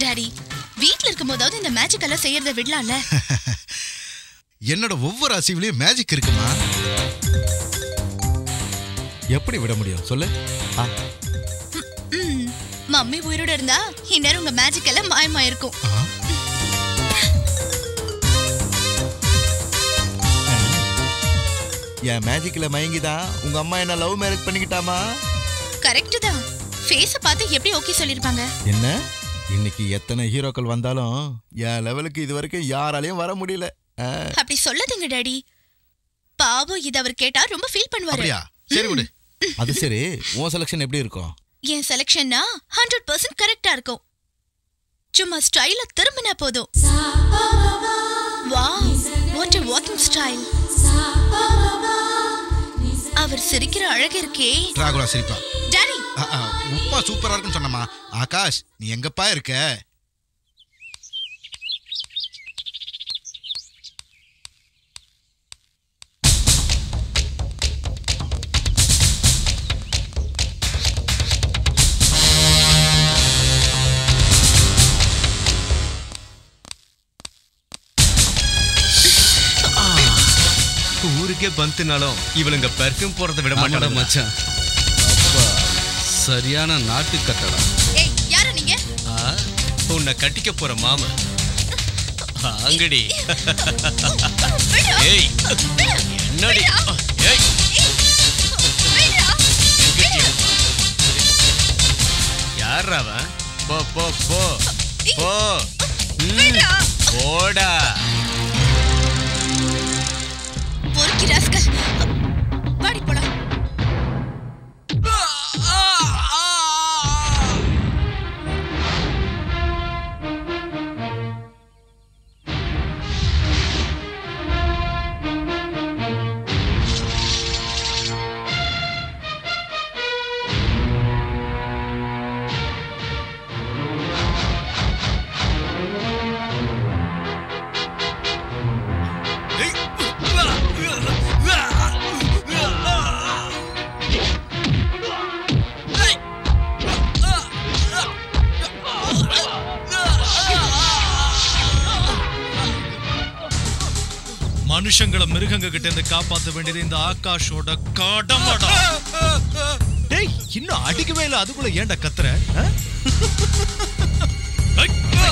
Daddy வீட்ல இருக்கும் போதாவது இந்த மேஜிக் எல்லாம் செய்யறத விடலாம்ல என்னோட ஒவ்வொரு அசைவுலயும் மேஜிக் இருக்குமா எப்படி விட முடியும் சொல்லு ஆ, ம், மம்மி உயிரோட இருந்தா இந்நேரம் உங்க மேஜிக் எல்லாம் மாயமாயிருக்கும் ஆ, என் மேஜிக்ல மயங்கிதான் உங்க அம்மா என்ன லவ் மேரேஜ் பண்ணிக்கிட்டாமா கரெக்ட் தான் ஃபேஸ பார்த்து எப்படி ஓகே சொல்லிருப்பாங்க என்ன இன்னைக்கு எத்தனை ஹீரோக்கள் வந்தாலும் என் லெவலுக்கு இது வரைக்கும் யாராலையும் வர முடியல ஆ, அப்படி சொல்லாதீங்க டாடி பாவம் இது அவர் கேட்டா ரொம்ப ஃபீல் பண்ணுவாரு அப்படியா சரி விடு அது சரி உன் செலெக்ஷன் எப்படி இருக்கும் என் செலெக்ஷன்னா ஹண்ட்ரட் பர்சன்ட் கரெக்டா இருக்கும் சும்மா ஸ்டைல திரும்பினா போதும் wow what a walking style அவர் சிரிக்கிற அழகு இருக்கே டிராகுலா சிரிப்பா டாடி ஆ, ஆ, உப்புமா சூப்பரா இருக்குன்னு சொன்னம்மா ஆகாஷ் நீ எங்கப்பா இருக்க ஊருக்கே பந்துனாலும் இவளுங்க பெர்ஃப்யூம் போறதை விட ஆமாடா மாட்டாடா மச்சான் அப்பா சரியான நாட்டு கட்டடா ஏய் யாரா நீங்க ஆ, உன்னை கட்டிக்க போற மாம அங்கடி விடு. ஏய் விடு. என்னடி விடுடா. ஏய் ஏய், விடுடா. எங்கிட்டியா? யார்ரா அவன் போ போ போ போ ம், விடுடா. போடா பொறுக்கி ராஸ்கல் வாடி போலாம் மனுஷங்களை மிருகங்க கிட்ட இருந்து காப்பாத்த வேண்டியது இந்த ஆகாஷோட கடமடா டேய் இன்னும் அடிக்கவே இல்ல அதுக்குள்ள ஏன்டா கத்துற ஆ? ஐ!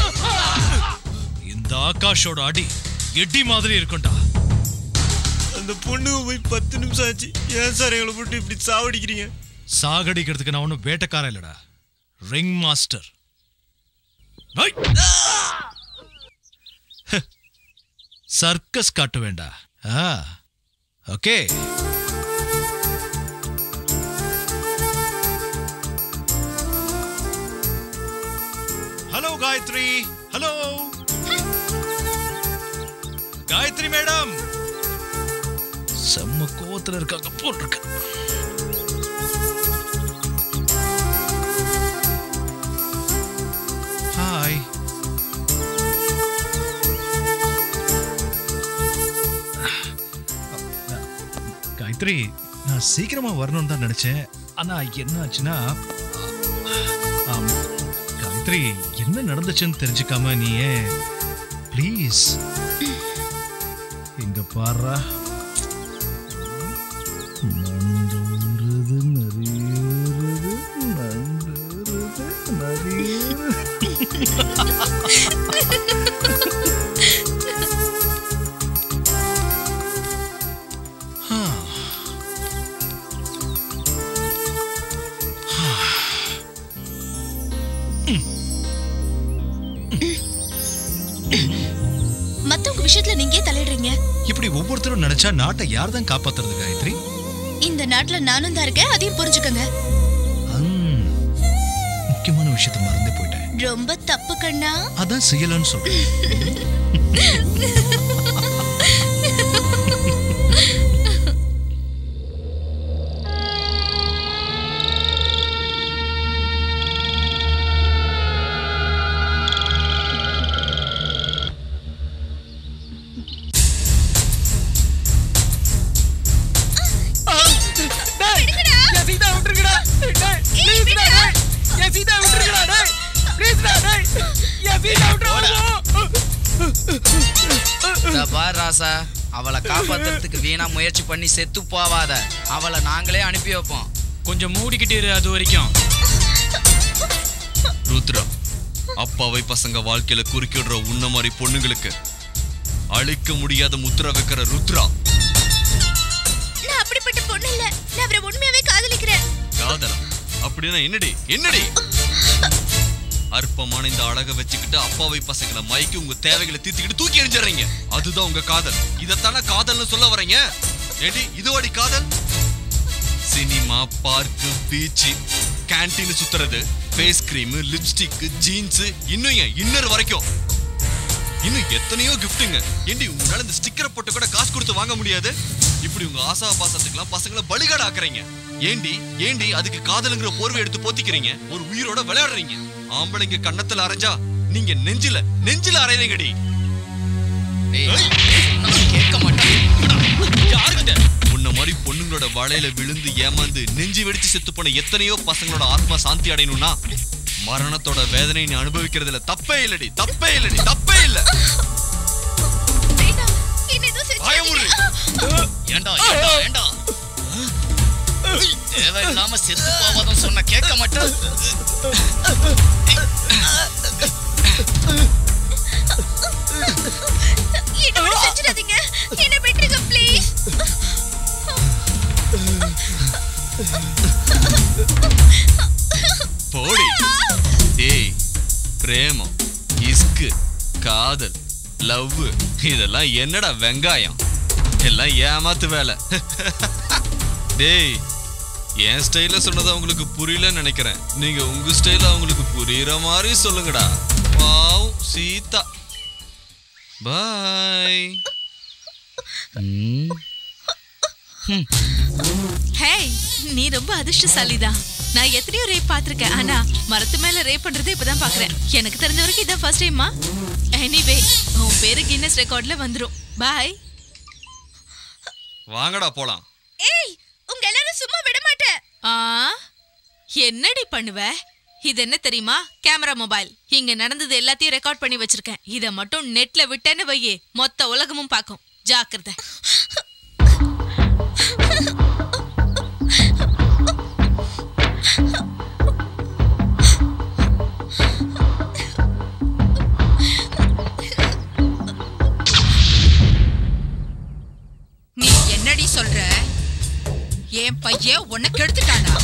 இந்த ஆகாஷோட அடி எடி மாதிரி இருக்கும்டா அந்த பொண்ணு போய் பத்து நிமிஷம் ஆச்சு ஏன் சார் எங்களை போட்டு இப்படி சாவடிக்கிறீங்க சாகடிக்கிறதுக்கு நான் ஒன்றும் வேட்டைக்காரன் இல்லடா ரிங் மாஸ்டர் ஐ! ஹ. சர்க்கஸ் காட்ட வேண்டா ஆ okay hello Gayathri hello Gayathri madam செம்ம கோவத்துல இருக்காங்க போட்டிருக்க ஹாய் காயத்ரி நான் சீக்கிரமா வரணும்னு தான் நினைச்சேன் ஆனா என்ன ஆச்சுன்னா ஆம், காயத்ரி என்ன நடந்துச்சுன்னு தெரிஞ்சுக்காம நீ ஏன் ப்ளீஸ் இங்க பாருடா நண்டூறுது நரியூறுது நண்டூறுது நரியூறுது மத்தவங்க விஷயத்துல நீங்க ஏன் தலையிடுறீங்க இப்படி ஒவ்வொருத்தரும் நினைச்சா நாட்டை யார் தான் காப்பாத்துறது காயத்ரி இந்த நாட்டுல நானும் தான் இருக்கேன் அதையும் புரிஞ்சுக்கங்க ஹம், முக்கியமான விஷயத்த மறந்தே போயிட்டேன் ரொம்ப தப்பு கண்ணா அதான் செய்யலன்னு சொல்றேன் ஏய், விடுடா. பார் ராசா அவளை காப்பாத்துறதுக்கு வீணா முயற்சி பண்ணி செத்து போவாத அவளை நாங்களே அனுப்பி வைப்போம் கொஞ்சம் மூடிக்கிட்டு இரு அது வரைக்கும் ருத்ரா அப்பாவை பசங்க வாழ்க்கையில குறுக்கிடுற உன்ன மாதிரி பொண்ணுங்களுக்கு அழிக்க முடியாத முத்திர வைக்கிற ருத்ரா நான் அப்படிப்பட்ட பொண்ணு இல்ல நான் அவரை உண்மையாவே காதலிக்கிறேன் காதலா அப்படின்னா என்னடி என்னடி அற்பமான இந்த அழகை வச்சுக்கிட்டு அப்பாவை பசங்களை மயக்கி உங்க தேவைகளை தீர்த்துக்கிட்டு தூக்கி எறிஞ்சிடுறீங்க அதுதான் உங்க காதல் இதைத்தானே காதல்னு சொல்ல வரீங்க ஏடி இதுவாடி காதல் சினிமா பார்க்கு பீச் கேண்டீன் சுத்துறது ஃபேஸ் கிரீம் லிப்ஸ்டிக் ஜீன்ஸ் இன்னும் ஏன் இன்னர் வரைக்கும் இன்னும் எத்தனையோ கிஃப்ட்டுங்க ஏண்டி உங்களால இந்த ஸ்டிக்கரை போட்டு கூட காசு கொடுத்து வாங்க முடியாது இப்படி உங்க ஆசா பாசத்துக்கெல்லாம் பசங்களை பலிகாடு ஆக்குறீங்க ஏண்டி ஏண்டி அதுக்கு காதலுங்கிற போர்வை எடுத்து போத்திக்கிறீங்க ஒரு உயிரோட விளையாடுறீங்க ஆம்பளைங்க கன்னத்துல அரைஞ்சா நீங்க நெஞ்சில நெஞ்சில அரைறீங்கடி டேய், நான் கேட்க மாட்டேன் யாருக்கிட்ட உன்ன மாதிரி பொண்ணுங்களோட வலையில விழுந்து ஏமாந்து நெஞ்சு வெடிச்சு செத்து போன எத்தனையோ பசங்களோட ஆத்மா சாந்தி அடையணும்னா மரணத்தோட வேதனை நீ அனுபவிக்கிறதுல தப்பே இல்லடி தப்பே இல்லடி தப்பே இல்ல வேண்டாம் என்ன எதுவும் பயமுறு. செஞ்சாதீங்க ஏண்டா ஏண்டா ஏண்டா தேவையில்லாம செத்து போவாதும் சொன்ன கேட்க மாட்டேன் என்ன ஒண்ணும் செஞ்சிடாதீங்க என்ன விட்டுருங்க ப்ளீஸ் போடி டேய் பிரேமம் இஸ்கு காதல் லவ் இதெல்லாம் என்னடா வெங்காயம் எல்லாம் ஏமாத்து வேலை டேய் என் ஸ்டைல சொன்னது அவங்களுக்கு புரியலன்னு நினைக்கிறேன் நீங்க உங்க ஸ்டைல அவங்களுக்கு புரியுற மாதிரி சொல்லுங்கடா வாவ் சீதா பாய் ஹேய் நீ ரொம்ப அதிர்ஷ்டசாலிதான் நான் எத்தனையோ ரேப் பார்த்திருக்கேன் ஆனா மரத்து மேல ரேப் பண்றதை இப்பதான் பாக்குறேன் எனக்கு தெரிஞ்ச வரைக்கும் இதான் ஃபர்ஸ்ட் டைமா எனிவே உன் பேரு கின்னஸ் ரெக்கார்ட்ல வந்துரும் பாய் வாங்கடா போலாம் ஏய் உங்க எல்லாரும் சும்மா விட மாட்டேன் ஆ என்னடி பண்ணுவ இது என்ன தெரியுமா கேமரா மொபைல் இங்க நடந்தது எல்லாத்தையும் ரெக்கார்ட் பண்ணி வச்சிருக்கேன் இத மட்டும் நெட்ல விட்டேன்னு வையே மொத்த உலகமும் பார்க்கும் ஜாக்கிரதை நீ என்னடி சொல்ற என் பையன் உன்னை கெடுத்துட்டானா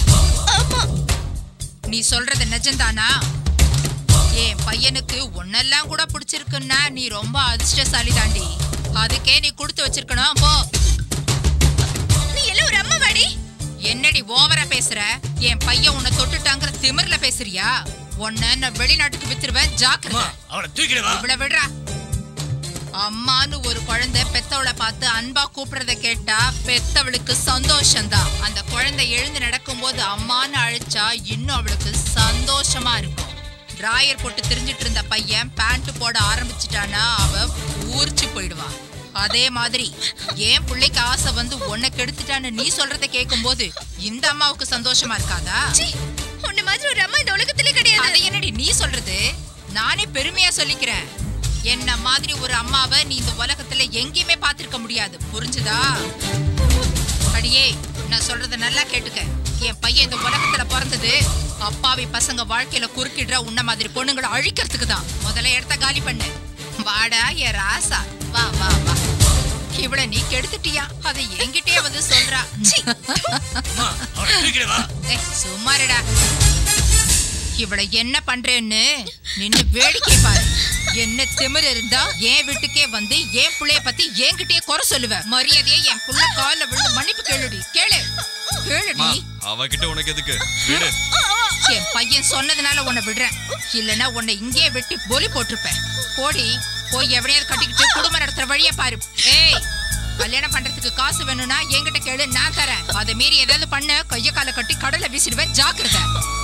நீ சொல்றது நிஜம்தானா என் பையனுக்கு உன்னெல்லாம் கூட பிடிச்சிருக்குன்னா நீ ரொம்ப அதிர்ஷ்டசாலி தாண்டி அதுக்கே நீ கொடுத்து வச்சிருக்கணும் போ நீ எல்லாம் ஒரு அம்மா வாடி என்னடி ஓவரா பேசுற என் பையன் உன்னை தொட்டுட்டாங்கிற திமிர்ல பேசுறியா உன்னை நான் வெளிநாட்டுக்கு வித்துருவேன் ஜாக்கிரதை அவளை தூக்கிடுவா இவ்வளவு விடுறா அம்மான்னு ஒரு குழந்தை பெத்தவளை பார்த்து அன்பா கூப்பிடுறத கேட்டா பெத்தவளுக்கு சந்தோஷம்தான் அந்த குழந்தை எழுந்து நடக்கும்போது அம்மான்னு அழைச்சா இன்னும் அவளுக்கு சந்தோஷமா இருக்கும் டிராயர் போட்டு திரிஞ்சிட்டு இருந்த பையன் பேண்ட் போட ஆரம்பிச்சிட்டானா அவ ஊர்ச்சி போயிடுவா அதே மாதிரி ஏன் பிள்ளைக்கு ஆசை வந்து உன்னை கெடுத்துட்டான்னு நீ சொல்றத கேட்கும்போது இந்த அம்மாவுக்கு சந்தோஷமா இருக்காதா சீ, உன்னை மாதிரி ஒரு அம்மா இந்த உலகத்திலே கிடையாது அதை என்னடி நீ சொல்றது நானே பெருமையா சொல்லிக்கிறேன் என்ன மாதிரி ஒரு அம்மாவை நீ இந்த உலகத்துல எங்கேயுமே பார்த்திருக்க முடியாது புரிஞ்சுதா அடியே நான் சொல்றத நல்லா கேட்டுக்க என் பையன் இந்த உலகத்துல பிறந்தது அப்பாவி பசங்க வாழ்க்கையில குறுக்கிடுற உன்ன மாதிரி பொண்ணுங்களை அழிக்கிறதுக்கு தான் முதல்ல இடத்த காலி பண்ணு வாடா என் ராசா வா வா வா இவள நீ கெடுத்துட்டியா அதை என்கிட்டயே வந்து சொல்றா சீ. அவளை தூக்கிடுவா ஏய், சும்மாருடா இவள என்ன பண்றேன்னு நின்னு வேடிக்கை பாரு என்ன திமிரு இருந்தா என் வீட்டுக்கே வந்து என் புள்ளைய பத்தி என்கிட்டயே குறை சொல்லுவ மரியாதையே என் புள்ள கால்ல விழுந்து மன்னிப்பு கேளுடி கேளு கேளுடி அவகிட்ட உனக்கு எதுக்கு வீடு என் பையன் சொன்னதுனால உன்னை விடுறேன் இல்லனா உன்னை இங்கேயே வெட்டி பொலி போட்டிருப்பேன் போடி போய் எவனையாவது கட்டிக்கிட்டு குடும்பம் நடத்துற வழிய பாரு ஏய் கல்யாணம் பண்றதுக்கு காசு வேணும்னா என்கிட்ட கேளு நான் தரேன் அதை மீறி ஏதாவது பண்ண கைய கால கட்டி கடல்ல வீசிடுவேன் ஜாக்கிரதை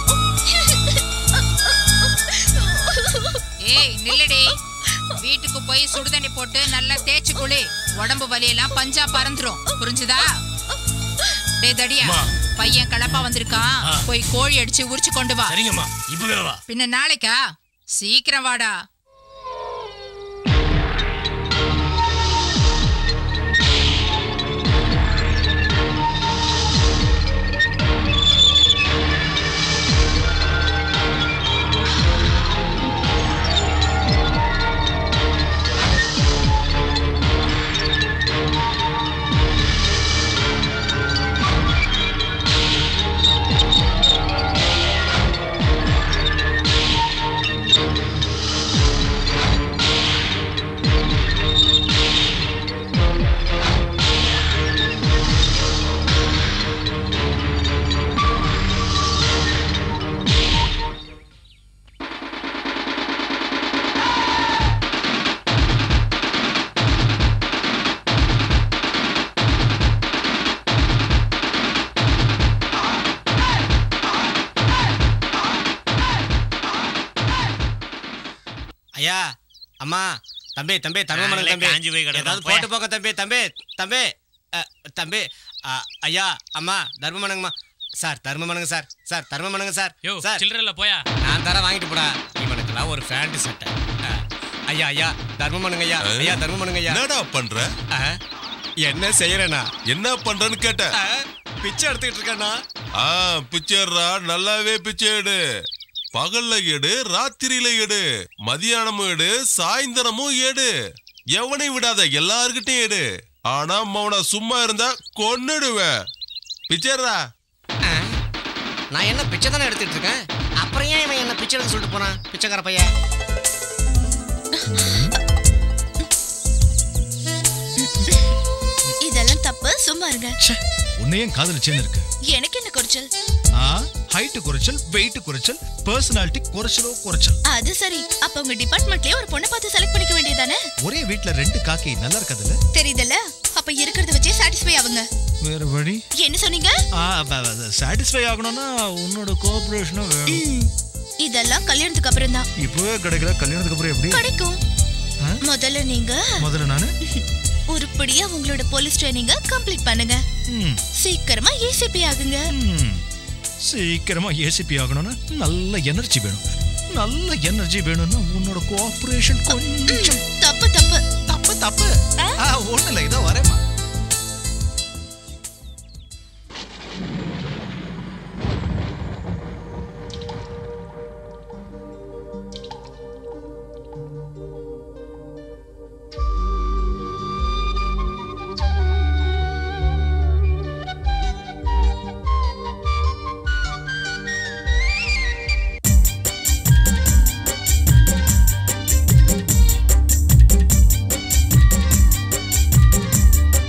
ஏய் நில்லுடி வீட்டுக்கு போய் சுடுதண்ணி போட்டு நல்லா தேய்ச்சு குளி உடம்பு வலியெல்லாம் பஞ்சா பறந்துரும் புரிஞ்சுதா டேய் தடியா அம்மா. பையன் கலப்பா வந்திருக்கான் ஆ. போய் கோழி அடிச்சு உரிச்சு கொண்டு வா சரிங்கம்மா இப்பவே வா பின்ன நாளைக்கா சீக்கிரம் வாடா ஐயா அம்மா தம்பி தம்பி தர்மமனங்க நாங்களே தம்பி காஞ்சு போய் கிடக்குறோம், ஏதாவது போயா. போட்டு போங்க தம்பி தம்பி தம்பி அ, தம்பி அ, ஐயா அம்மா தர்மமனங்கம்மா சார் தர்மமனங்க சார் சார் தர்மமனங்க சார் யோ சார் சில்லறல போயா நான் தர வாங்கிட்டு போடா இவனுக்கெல்லாம் ஒரு ஃபேண்ட் சட்டை அ, ஐயா ஐயா தர்மமனங்க ஐயா ஐயா தர்மமனங்க ஐயா என்னடா பண்ற அ, என்ன செய்யறேனா என்ன பண்றன்னு கேட்ட அ, பிச்சை எடுத்துக்கிட்டு இருக்கேனா ஆ பிச்சைடுறா நல்லாவே பிச்சை எடு பகல்ல எடு ராத்திரியில எடு மதியானமும் எடு சாயந்தரமும் எடு எவனையும் விடாத எல்லார்கிட்டயும் எடு ஆனா மௌன சும்மா இருந்தா கொன்னுடுவேன் பிச்சைடுறா அ, நான் என்ன பிச்சை தானே எடுத்துட்டு இருக்கேன் அப்புறம் ஏன் இவன் என்ன பிச்சை எடுக்க சொல்லிட்டு போனான் பிச்சைக்கார பையன் இதெல்லாம் தப்பு சும்மா இருங்க உன்னையும் காதலிச்சேன்னு இருக்கு எனக்கு என்ன குறைச்சல் ஆ ஹைட் குறைச்சல் வெயிட் குறைச்சல் பர்சனாலிட்டி குறைச்சலோ குறைச்சல் அது சரி அப்ப உங்க டிபார்ட்மெண்ட்லயே ஒரு பொண்ணை பார்த்து செலக்ட் பண்ணிக்க வேண்டியதானே ஒரே வீட்ல ரெண்டு காக்கை நல்லா இருக்காதுல்ல தெரியுதுல்ல அப்ப இருக்கிறத வச்சே சாட்டிஸ்ஃபை ஆகுங்க வேற வழி என்ன சொன்னீங்க சாட்டிஸ்ஃபை ஆகணும்னா உன்னோட கோஆபரேஷனும் வேணும் ம், இதெல்லாம் கல்யாணத்துக்கு அப்புறம் தான் இப்பவே கிடைக்கல கல்யாணத்துக்கு அப்புறம் எப்படி கிடைக்கும் ஆ? முதல்ல நீங்க முதல்ல நானு உருப்படியா உங்களோட போலீஸ் ட்ரைனிங்க கம்ப்ளீட் பண்ணுங்க ம், சீக்கிரமா ஏசிபி ஆகுங்க ம். சீக்கிரமா ஏசிபி ஆகணும்னா நல்ல எனர்ஜி வேணும் நல்ல எனர்ஜி வேணும்னா உன்னோட கோஆபரேஷன் கொஞ்சம் தப்பு தப்பு தப்பு தப்பு ஆ, ஒண்ணும் இல்லை இதோ வரேம்மா ஆ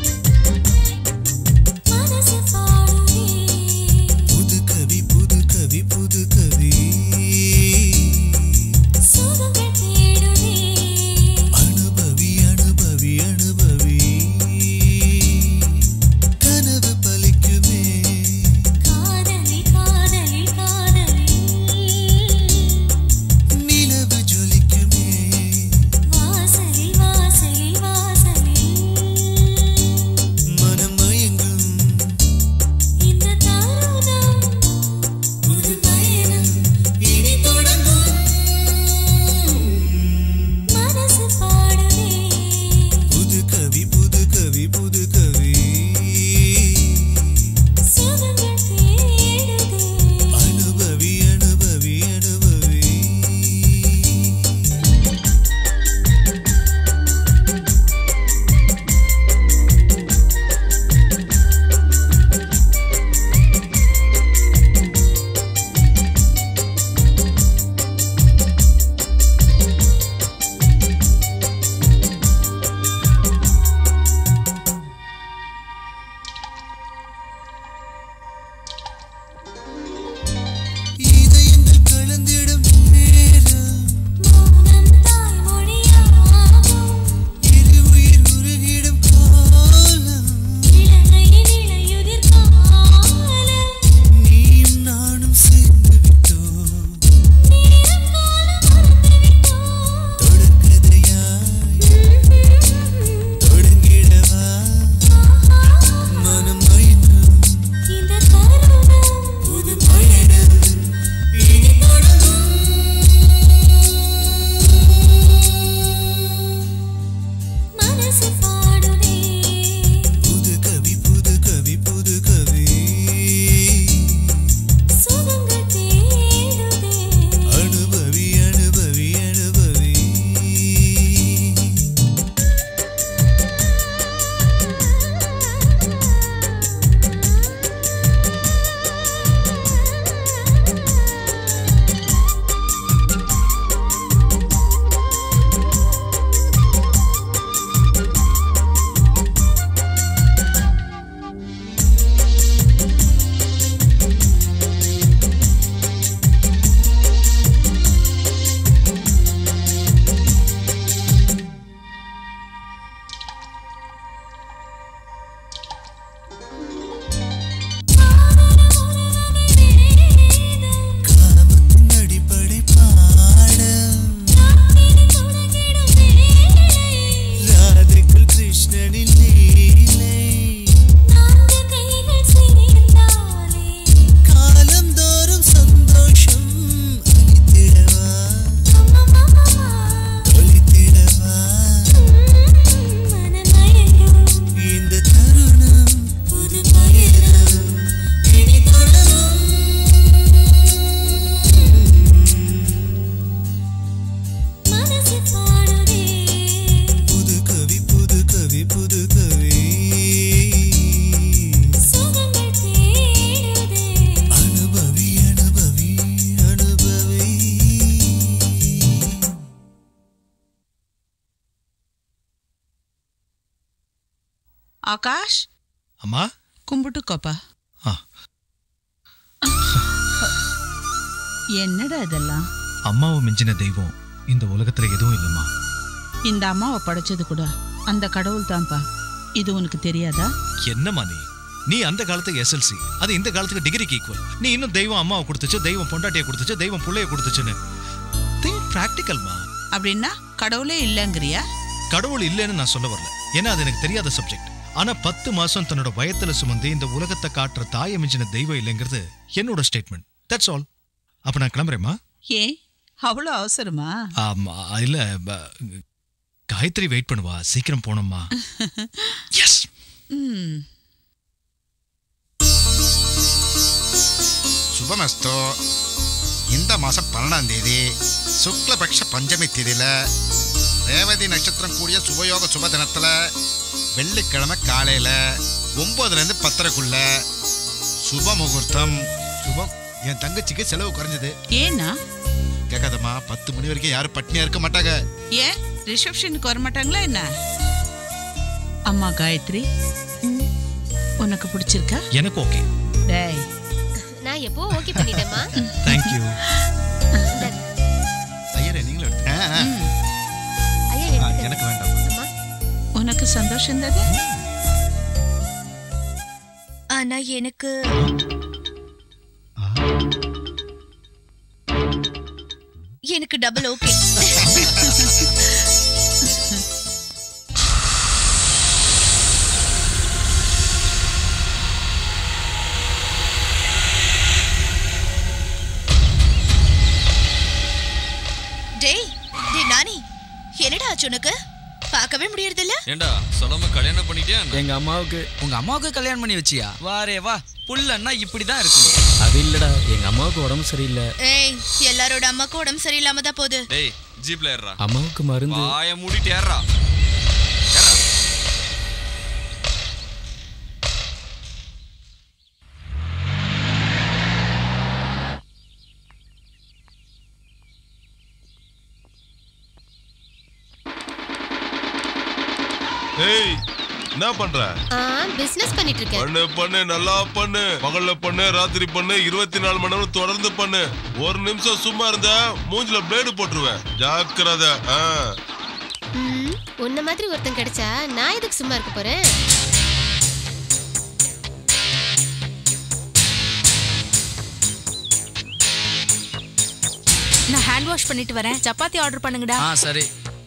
ஆகாஷ் அம்மா கும்பிட்டுக்கோப்பா ஆ. என்னடா இதெல்லாம் அம்மாவை மிஞ்சின தெய்வம் இந்த உலகத்துல எதுவும் இல்லம்மா இந்த அம்மாவை படைச்சது கூட அந்த கடவுள் தான்ப்பா இது உனக்கு தெரியாதா என்னம்மா நீ நீ அந்த காலத்துக்கு எஸ்எல்சி அது இந்த காலத்துக்கு டிகிரிக்கு ஈக்குவல் நீ இன்னும் தெய்வம் அம்மாவை கொடுத்துச்சு தெய்வம் பொண்டாட்டியை கொடுத்துச்சு தெய்வம் புள்ளைய கொடுத்துச்சுன்னு திங்க் ப்ராக்டிக்கல்மா அப்படின்னா கடவுளே இல்லைங்கிறியா கடவுள் இல்லைன்னு நான் சொல்ல வரல ஏன்னா அது எனக்கு தெரியாத சப்ஜெக்ட் ஆனா பத்து மாசம் தன்னோட வயத்துல சுமந்து இந்த உலகத்தை காட்டுற தாயை மிஞ்சின தெய்வம் இல்லைங்கிறது என்னோட ஸ்டேட்மெண்ட் தட்ஸ் ஆல் அப்ப நான் கிளம்புறேம்மா ஏன் அவ்வளோ அவசரமா ஆமா இல்ல ப- காயத்ரி வெயிட் பண்ணுவா சீக்கிரம் போனோம்மா எஸ் ம் சுபமஸ்தோ இந்த மாசம் பன்னெண்டாம் தேதி சுக்லபக்ஷ பஞ்சமி தேதியில ரேவதி நட்சத்திரம் கூடிய சுபயோக சுப தினத்துல வெள்ளிக்கிழமை காலையில ஒன்பதுல இருந்து பத்தரைக்குள்ள சுப முகூர்த்தம் சுபம் என் தங்கச்சிக்கு செலவு குறைஞ்சது ஏன்னா கேட்காதம்மா பத்து மணி வரைக்கும் யாரும் பட்னியா இருக்க மாட்டாங்க ஏன் ரிசப்ஷனுக்கு வர மாட்டாங்களா என்ன அம்மா காயத்ரி உனக்கு பிடிச்சிருக்கா எனக்கு ஓகே டேய் நான் எப்போ ஓகே பண்ணிட்டேம்மா தேங்க்யூ ஐயரே நீங்களும் எடுத்து ஆ, ஆ. ஐயா ஆ, எடுத்துக்க. எனக்கு வேண்டாம் அம்மா உனக்கு சந்தோஷம் தானே ஆனா எனக்கு எனக்கு டபுள் ஓகே டேய் டேய் நானி என்னடா ஆச்சு உனக்கு பார்க்கவே முடியறதில்ல ஏண்டா சொல்லாம கல்யாணம் பண்ணிட்டியா என்ன? எங்க அம்மாவுக்கு உங்க அம்மாவுக்கு கல்யாணம் பண்ணி வச்சியா வாரே வா புள்ளன்னா இப்படிதான் இருக்கும் அது இல்லடா எங்க அம்மாவுக்கு உடம்பு சரியில்லை ஏய் எல்லாரோட அம்மாக்கும் உடம்பு சரியில்லாம தான் போகுது டேய் ஜீப்ல ஏறா அம்மாவுக்கு மருந்து வாய மூடிட்டு ஏறா ஏய் என்ன பண்ற ஆ பிசினஸ் பண்ணிட்டு இருக்கேன் பண்ணு பண்ணு நல்லா பண்ணு பகல்ல பண்ணு ராத்திரி பண்ணு இருபத்தி நாலு மணி நேரம் தொடர்ந்து பண்ணு ஒரு நிமிஷம் சும்மா இருந்தா மூஞ்சில பிளேடு போட்டுருவேன் ஜாக்கிரதை ஆ. ம், உன்ன மாதிரி ஒருத்தன் கிடைச்சா நான் எதுக்கு சும்மா இருக்க போறேன் நான் ஹேண்ட் வாஷ் பண்ணிட்டு வரேன் சப்பாத்தி ஆர்டர் பண்ணுங்கடா ஆ சரி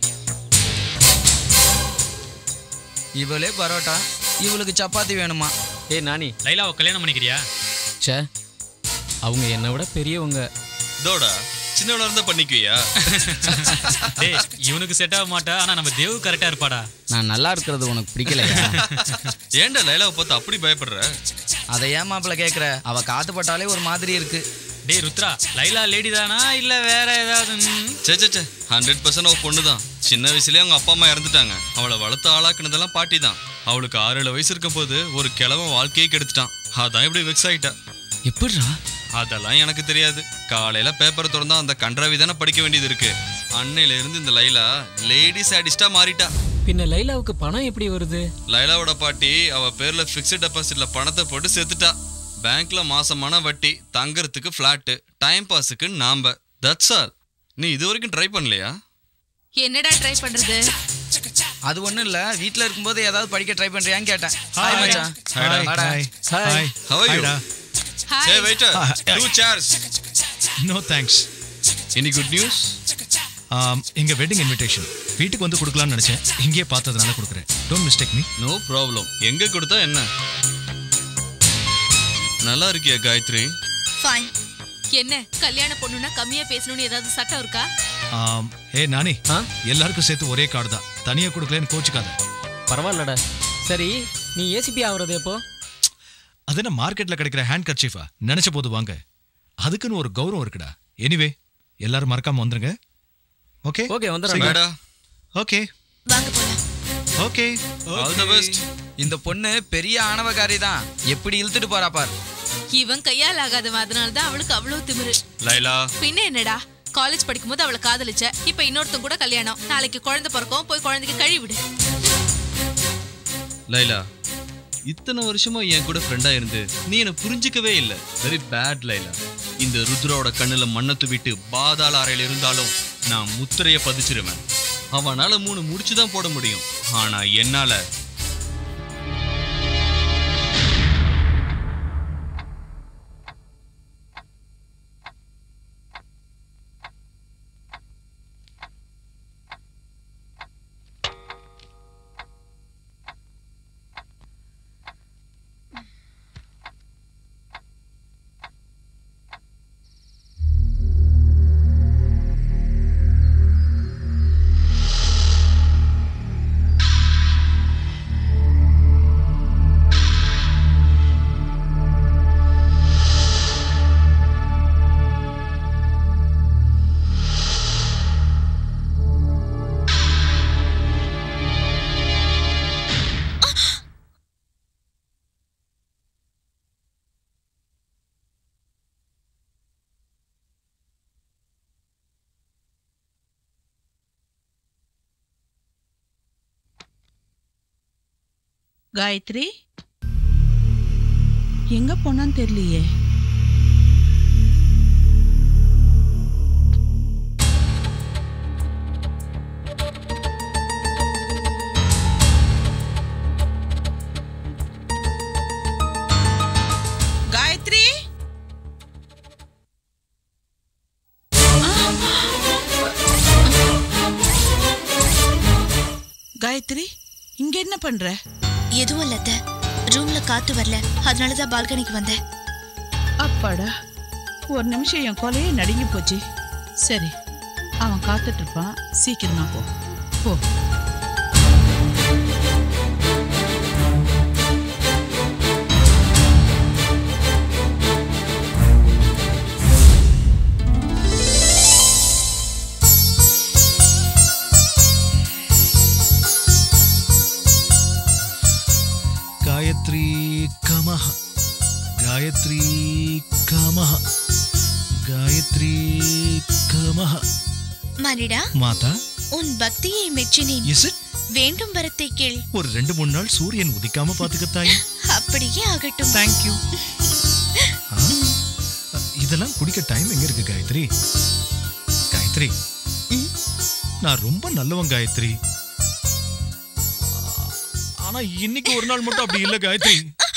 இவளே பரோட்டா இவளுக்கு சப்பாத்தி வேணுமா ஏய் நானி லைலாவை கல்யாணம் பண்ணிக்கிறியா ச்சே அவங்க என்னை விட பெரியவங்க இதோடா சின்னவனா இருந்தா பண்ணிக்குவியா டேய் இவனுக்கு செட் ஆக மாட்டா ஆனா நம்ம தேவு கரெக்டா இருப்பாடா நான் நல்லா இருக்கிறது உனக்கு பிடிக்கலையா ஏன்டா லைலாவை பார்த்து அப்படி பயப்படுற அதை ஏன் மாப்பிள்ள கேட்குற அவ காத்து பட்டாலே ஒரு மாதிரி இருக்கு டேய் ருத்ரா லைலா லேடி தானா இல்ல வேற ஏதாவது ம்? சே சே சே ஹண்ட்ரட் பர்சன்ட் அவ பொண்ணு தான் சின்ன வயசுலயே அவங்க அப்பா அம்மா இறந்துட்டாங்க அவளை வளர்த்து ஆளாக்குனதெல்லாம் பாட்டி தான் அவளுக்கு ஆறு ஏழு வயசு இருக்கும் போது ஒரு கிழவன் வாழ்க்கையே கெடுத்துட்டான் அதான் இப்படி வெக்ஸ் ஆயிட்டா எப்படிடா அதெல்லாம் எனக்கு தெரியாது காலையில பேப்பர் திறந்தா அந்த கன்றாவி தானே படிக்க வேண்டியது இருக்கு அன்னையில இருந்து இந்த லைலா லேடி சாடிஸ்டா மாறிட்டா பின்ன லைலாவுக்கு பணம் எப்படி வருது லைலாவோட பாட்டி அவ பேர்ல பிக்ஸ்ட் டெபாசிட்ல பணத்தை போட்டு செத்துட்டா பேங்க்ல மாசமான வட்டி தங்கறதுக்கு ஃபிளாட்டு டைம் பாஸுக்கு நாம்ப தட்ஸ் ஆல் நீ இது வரைக்கும் ட்ரை பண்ணலையா என்னடா ட்ரை பண்றது அது ஒண்ணும் இல்ல வீட்ல இருக்கும்போது ஏதாவது படிக்க ட்ரை பண்றியான்னு கேட்டேன் Hi. ஹாய் மச்சான் Hi. வாடா. Hi. Hi. Hi. How are you? Hi-டா. Hey waiter, two chairs. No thanks Any good news? எங்க வெட்டிங் இன்விடேஷன் வீட்டுக்கு வந்து கொடுக்கலாம்னு நினைச்சேன் இங்கேயே பார்த்ததுனால கொடுக்குறேன் don't mistake me no problem எங்க கொடுத்தா என்ன நல்லா இருக்கியா காயத்ரி ஃபைன் என்ன கல்யாண பொண்ணுனா கம்மியா பேசணும்னு ஏதாவது சட்டம் இருக்கா ஏ நானி எல்லாருக்கும் சேர்த்து ஒரே கார்டு தான் தனியா கொடுக்கலன்னு கோச்சுக்காத பரவாயில்லடா சரி நீ ஏசிபி ஆகுறது எப்போ அது என்ன மார்க்கெட்ல கிடைக்கிற ஹேண்ட் கர்ச்சீஃபா நினைச்ச போது வாங்க அதுக்குன்னு ஒரு கௌரவம் இருக்குடா எனிவே எல்லாரும் மறக்காம வந்துருங்க ஓகே ஓகே வந்துடுறேன்டா. Okay okay all the best இந்த பொண்ணு பெரிய ஆணவக்காரி தான் எப்படி இழுத்துட்டு போறா பார் இவன் கையால் ஆகாதவன் அதனால தான் அவளுக்கு அவ்வளவு திமிரு லைலா பின்ன என்னடா காலேஜ் படிக்கும்போது அவளை காதலிச்ச இப்ப இன்னொருத்தன் கூட கல்யாணம் நாளைக்கு குழந்தை பிறக்கும் போய் குழந்தைக்கு கழுவி விடு லைலா இத்தனை வருஷமா என் கூட ஃப்ரெண்டா இருந்து நீ என்ன புரிஞ்சுக்கவே இல்ல வெரி பேட் லைலா இந்த ருத்ரோட கண்ணுல மண்ணை தூவிட்டு பாதாள அறையில இருந்தாலும் நான் முத்திரைய பதிச்சிருவேன் அவனால மூணு முடிச்சு தான் போட முடியும் ஆனா என்னால காயத்ரி எங்க போனான்னு தெரியலையே காயத்ரி காயத்ரி இங்க என்ன பண்ற எதுவும் இல்ல அத்தை ரூம்ல காத்து வரல அதனாலதான் பால்கனிக்கு வந்தேன் அப்பாடா ஒரு நிமிஷம் என் கொலையே நடுங்கி போச்சு சரி அவன் காத்துட்டு இருப்பான் சீக்கிரமா போ போ காயத்ரி கமஹ காயத்ரி கமஹ காயத்ரி கமஹ மனிடா மாதா உன் பக்தியை மெச்சினேன் இஸ் இட் வேண்டும் வரத்தை கேள் ஒரு ரெண்டு மூணு நாள் சூரியன் உதிக்காம பாத்துக்க தாய் அப்படியே ஆகட்டும் தேங்க்யூ இதெல்லாம் குடிக்க டைம் எங்க இருக்கு காயத்ரி காயத்ரி நான் ரொம்ப நல்லவன் காயத்ரி ஆனா இன்னைக்கு ஒரு நாள் மட்டும் அப்படி இல்ல காயத்ரி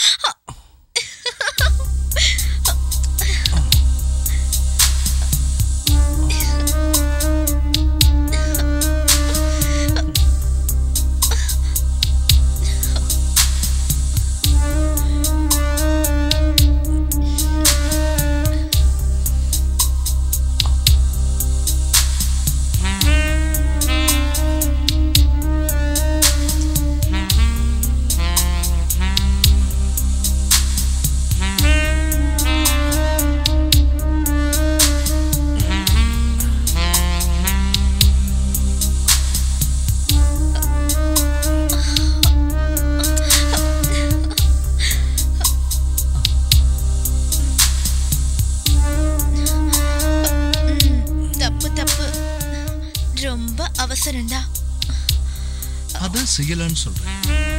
தப்பு தப்பு ரொம்ப அவசரம்டா அதான் செய்யலான்னு சொல்றேன்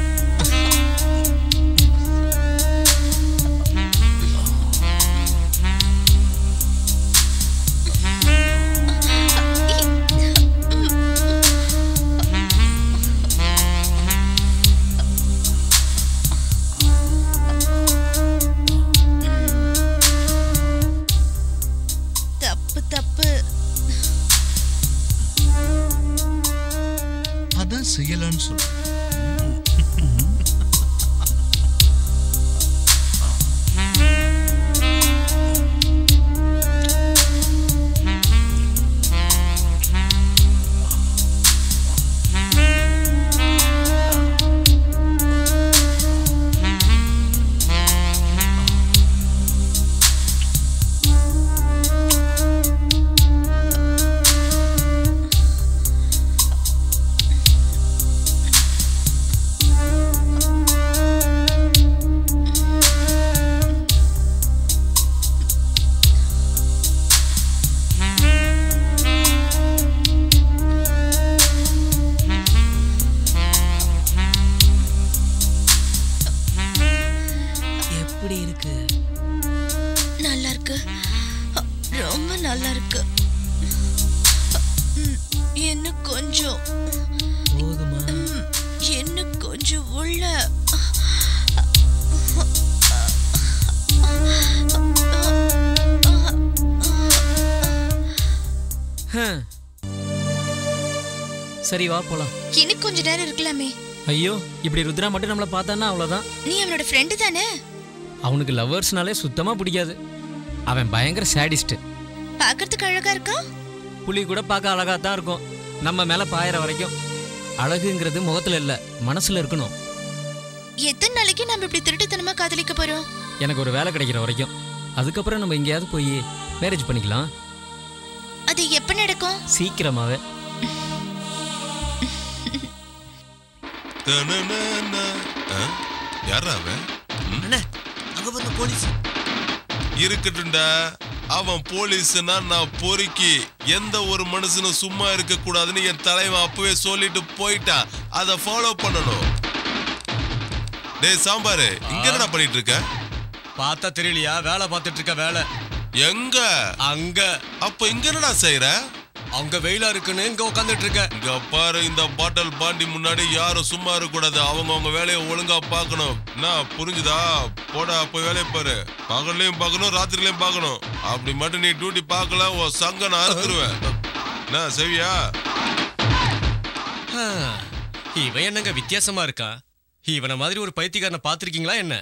தப்பு தப்பு அதான் செய்யலான்னு சொல்றேன் எப்படி இருக்கு நல்லா இருக்கு ரொம்ப நல்லா இருக்கு ம், இன்னும் கொஞ்சம் போதுமா ம், இன்னும் கொஞ்சம் உள்ள ஹம். சரி வா போலாம் இன்னும் கொஞ்ச நேரம் இருக்கலாமே ஐயோ இப்படி ருத்ரா மட்டும் நம்மளை பார்த்தான்னா அவ்வளோதான் நீ அவனோட ஃப்ரெண்டு தானே அவனுக்கு லவ்வர்ஸ்னாலே சுத்தமாக பிடிக்காது அவன் பயங்கர சேடிஸ்ட் பார்க்கறதுக்கு அழகா இருக்கா புலி கூட பார்க்க அழகாக தான் இருக்கும் நம்ம மேலே பாயிற வரைக்கும் அழகுங்கிறது முகத்தில் இல்லை மனசில் இருக்கணும் எத்தனை நாளைக்கு நம்ம இப்படி திருட்டுத்தனமா காதலிக்க போறோம் எனக்கு ஒரு வேலை கிடைக்கிற வரைக்கும் அதுக்கப்புறம் நம்ம எங்கேயாவது போய் மேரேஜ் பண்ணிக்கலாம் அது எப்ப நடக்கும் சீக்கிரமாவே யாரா அவன் அங்க வந்து போலீஸ் இருக்கட்டும்டா அவன் போலீஸ்னா நான் பொறுக்கி எந்த ஒரு மனுஷனும் சும்மா இருக்க கூடாதுன்னு என் தலைவன் அப்பவே சொல்லிட்டு போயிட்டான் அதை ஃபாலோ பண்ணணும் டேய் சாம்பாரு இங்க என்னடா பண்ணிட்டு இருக்க பார்த்தா தெரியலையா வேலை பார்த்துட்டு இருக்க வேலை எங்க அங்க அப்ப இங்க என்னடா செய்யற அங்க வெயிலா இருக்குன்னு இங்க உட்காந்துட்டு இருக்க இங்க பாரு இந்த பாட்டில் பாண்டி முன்னாடி யாரும் சும்மா இருக்க கூடாது அவங்க அவங்க வேலையை ஒழுங்கா பார்க்கணும் என்ன புரிஞ்சுதா போடா போய் வேலையை பாரு பகல்லையும் பார்க்கணும் ராத்திரிலையும் பார்க்கணும் அப்படி மட்டும் நீ டியூட்டி பார்க்கல உன் சங்க நான் அறுத்துருவேன் என்ன செவியா ஆ, இவன் என்னங்க வித்தியாசமா இருக்கா இவனை மாதிரி ஒரு பைத்தியக்காரனை பார்த்திருக்கீங்களா என்ன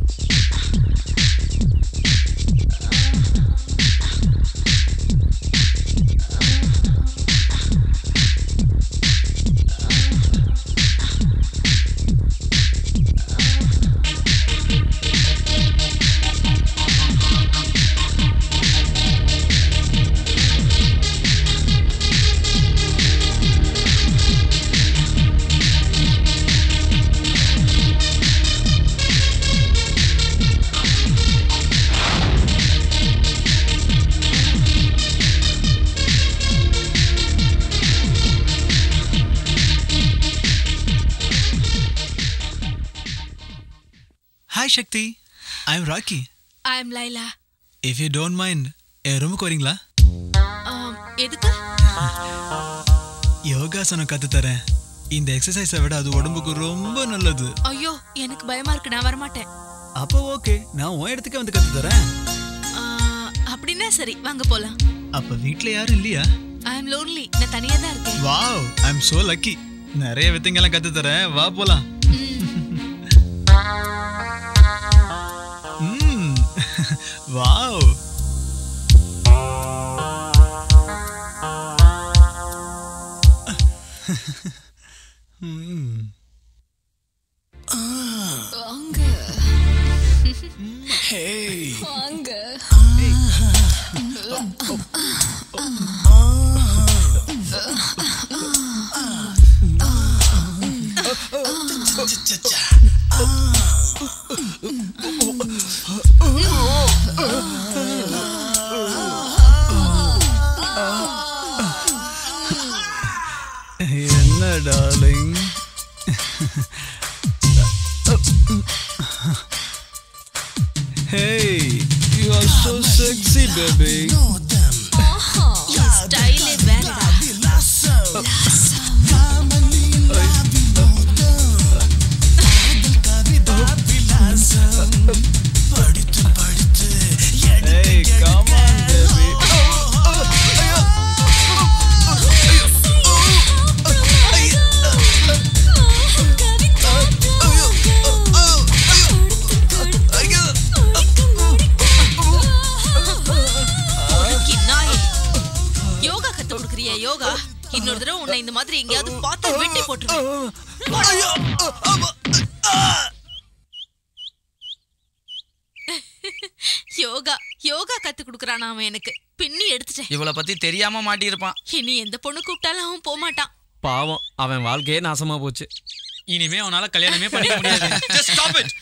hi Shakti I am Rocky I am Laila if you don't mind என் ரூமுக்கு வரீங்களா ஆம், எதுக்கு யோகாசனம் கத்து தரேன் இந்த எக்ஸசைஸை விட அது உடம்புக்கு ரொம்ப நல்லது ஐயோ எனக்கு பயமா இருக்கு நான் வரமாட்டேன் அப்போ ஓகே நான் உன் இடத்துக்கு வந்து கத்து தரேன் ஆ, அப்படின்னா சரி வாங்க போலாம் அப்ப வீட்ல யாரும் இல்லையா ஐ எம் லோன்லி நான் தனியா தான் இருக்கேன் wow I am so lucky நிறைய வித்தைங்கெல்லாம் கத்து தரேன் வா போலாம் ம் வாவ் ம் வாங்க Hey. வாங்க என்ன darling Hey, you are so sexy, baby. ஸ்டைலே வேறடா Hey, come on, baby. பொறுக்கி நாயே. யோகா கத்து கொடுக்குறியா யோகா இன்னொரு தடவை உன்னை இந்த மாதிரி எங்கேயாவது பார்த்து வெட்டி போட்டுருவேன் யோகா யோகா கத்து கொடுக்குறான் அவன் எனக்கு பின்னி எடுத்துட்டேன் இவளை பத்தி தெரியாம மாட்டியிருப்பான் இனி எந்த பொண்ணு கூப்பிட்டாலும் அவன் போக மாட்டான் பாவம் அவன் வாழ்க்கையே நாசமா போச்சு இனிமே அவனால கல்யாணமே பண்ணிக்க முடியாது Just stop it.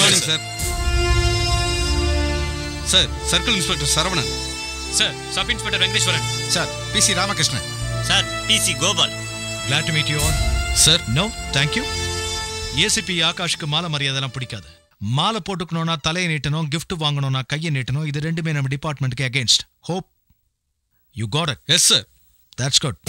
Morning sir sir circle inspector Saravanan sir sub inspector Venkateswaran sir P C Ramakrishnan sir PC Gopal Glad to meet you all. Sir no thank you ACP ஆகாஷ்க்கு மாலை மரியாதைலாம் பிடிக்காது மாலை போட்டுக்கணும்னா தலையை நீட்டணும் gift வாங்கணும்னா கையை நீட்டணும் இது ரெண்டுமே நம்ம டிபார்ட்மெண்ட்டுக்கு against hope you got it yes sir that's good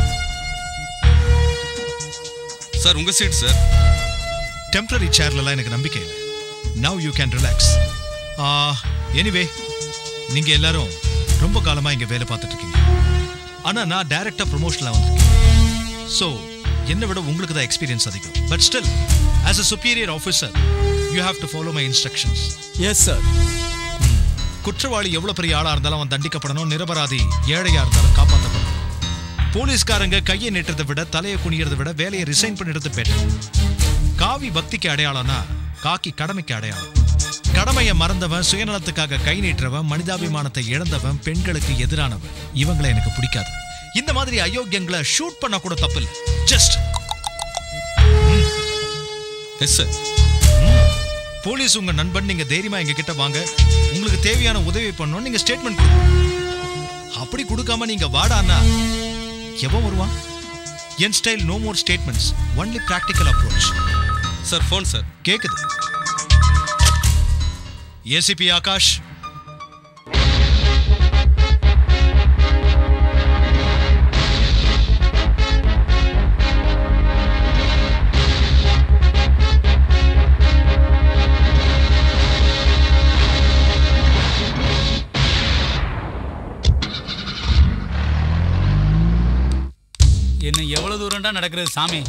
sir உங்க சீட் சார் டெம்பரரி சேர்லலாம் எனக்கு நம்பிக்கை இல்லை now you can relax anyway நீங்க எல்லாரும் ரொம்ப காலமா இங்க வேலை பார்த்துட்டு இருக்கீங்க ஆனா நான் டைரக்டா ப்ரொமோஷன்ல வந்திருக்கேன் ஸோ என்னை விட உங்களுக்கு தான் எக்ஸ்பீரியன்ஸ் அதிகம் but still as a superior officer you have to follow my instructions yes sir குற்றவாளி எவ்வளவு பெரிய ஆளா இருந்தாலும் அவன் தண்டிக்கப்படணும் நிரபராதி ஏழையா இருந்தாலும் காப்பாற்றப்படணும் போலீஸ்காரங்க கையை நீட்டுறதை விட தலையை குனியறதை விட வேலையை ரிசைன் பண்ணிடுறது பெட்டர் காவி பக்திக்கு அடையாளம்னா காக்கி கடமைக்கு அடையாளம் கடமையை மறந்தவன் சுயநலத்துக்காக கை நீட்டுறவன் மனிதாபிமானத்தை இழந்தவன் பெண்களுக்கு எதிரானவன் இவங்களை எனக்கு பிடிக்காது இந்த மாதிரி அயோக்கியங்களை ஷூட் பண்ண கூட தப்பு இல்லை ஜஸ்ட் எஸ் சார் போலீஸ் உங்க நண்பன் நீங்க தைரியமா எங்க கிட்ட வாங்க உங்களுக்கு தேவையான உதவி பண்ணணும் நீங்க ஸ்டேட்மெண்ட் கொடுங்க அப்படி கொடுக்காம நீங்க வாடான்னா எவன் வருவான் என் style no more statements only practical approach sir phone sir கேக்குது ஏசிபி ஆகாஷ் என்ன எவ்வளவு தூரம்டா நடக்கிறது சாமி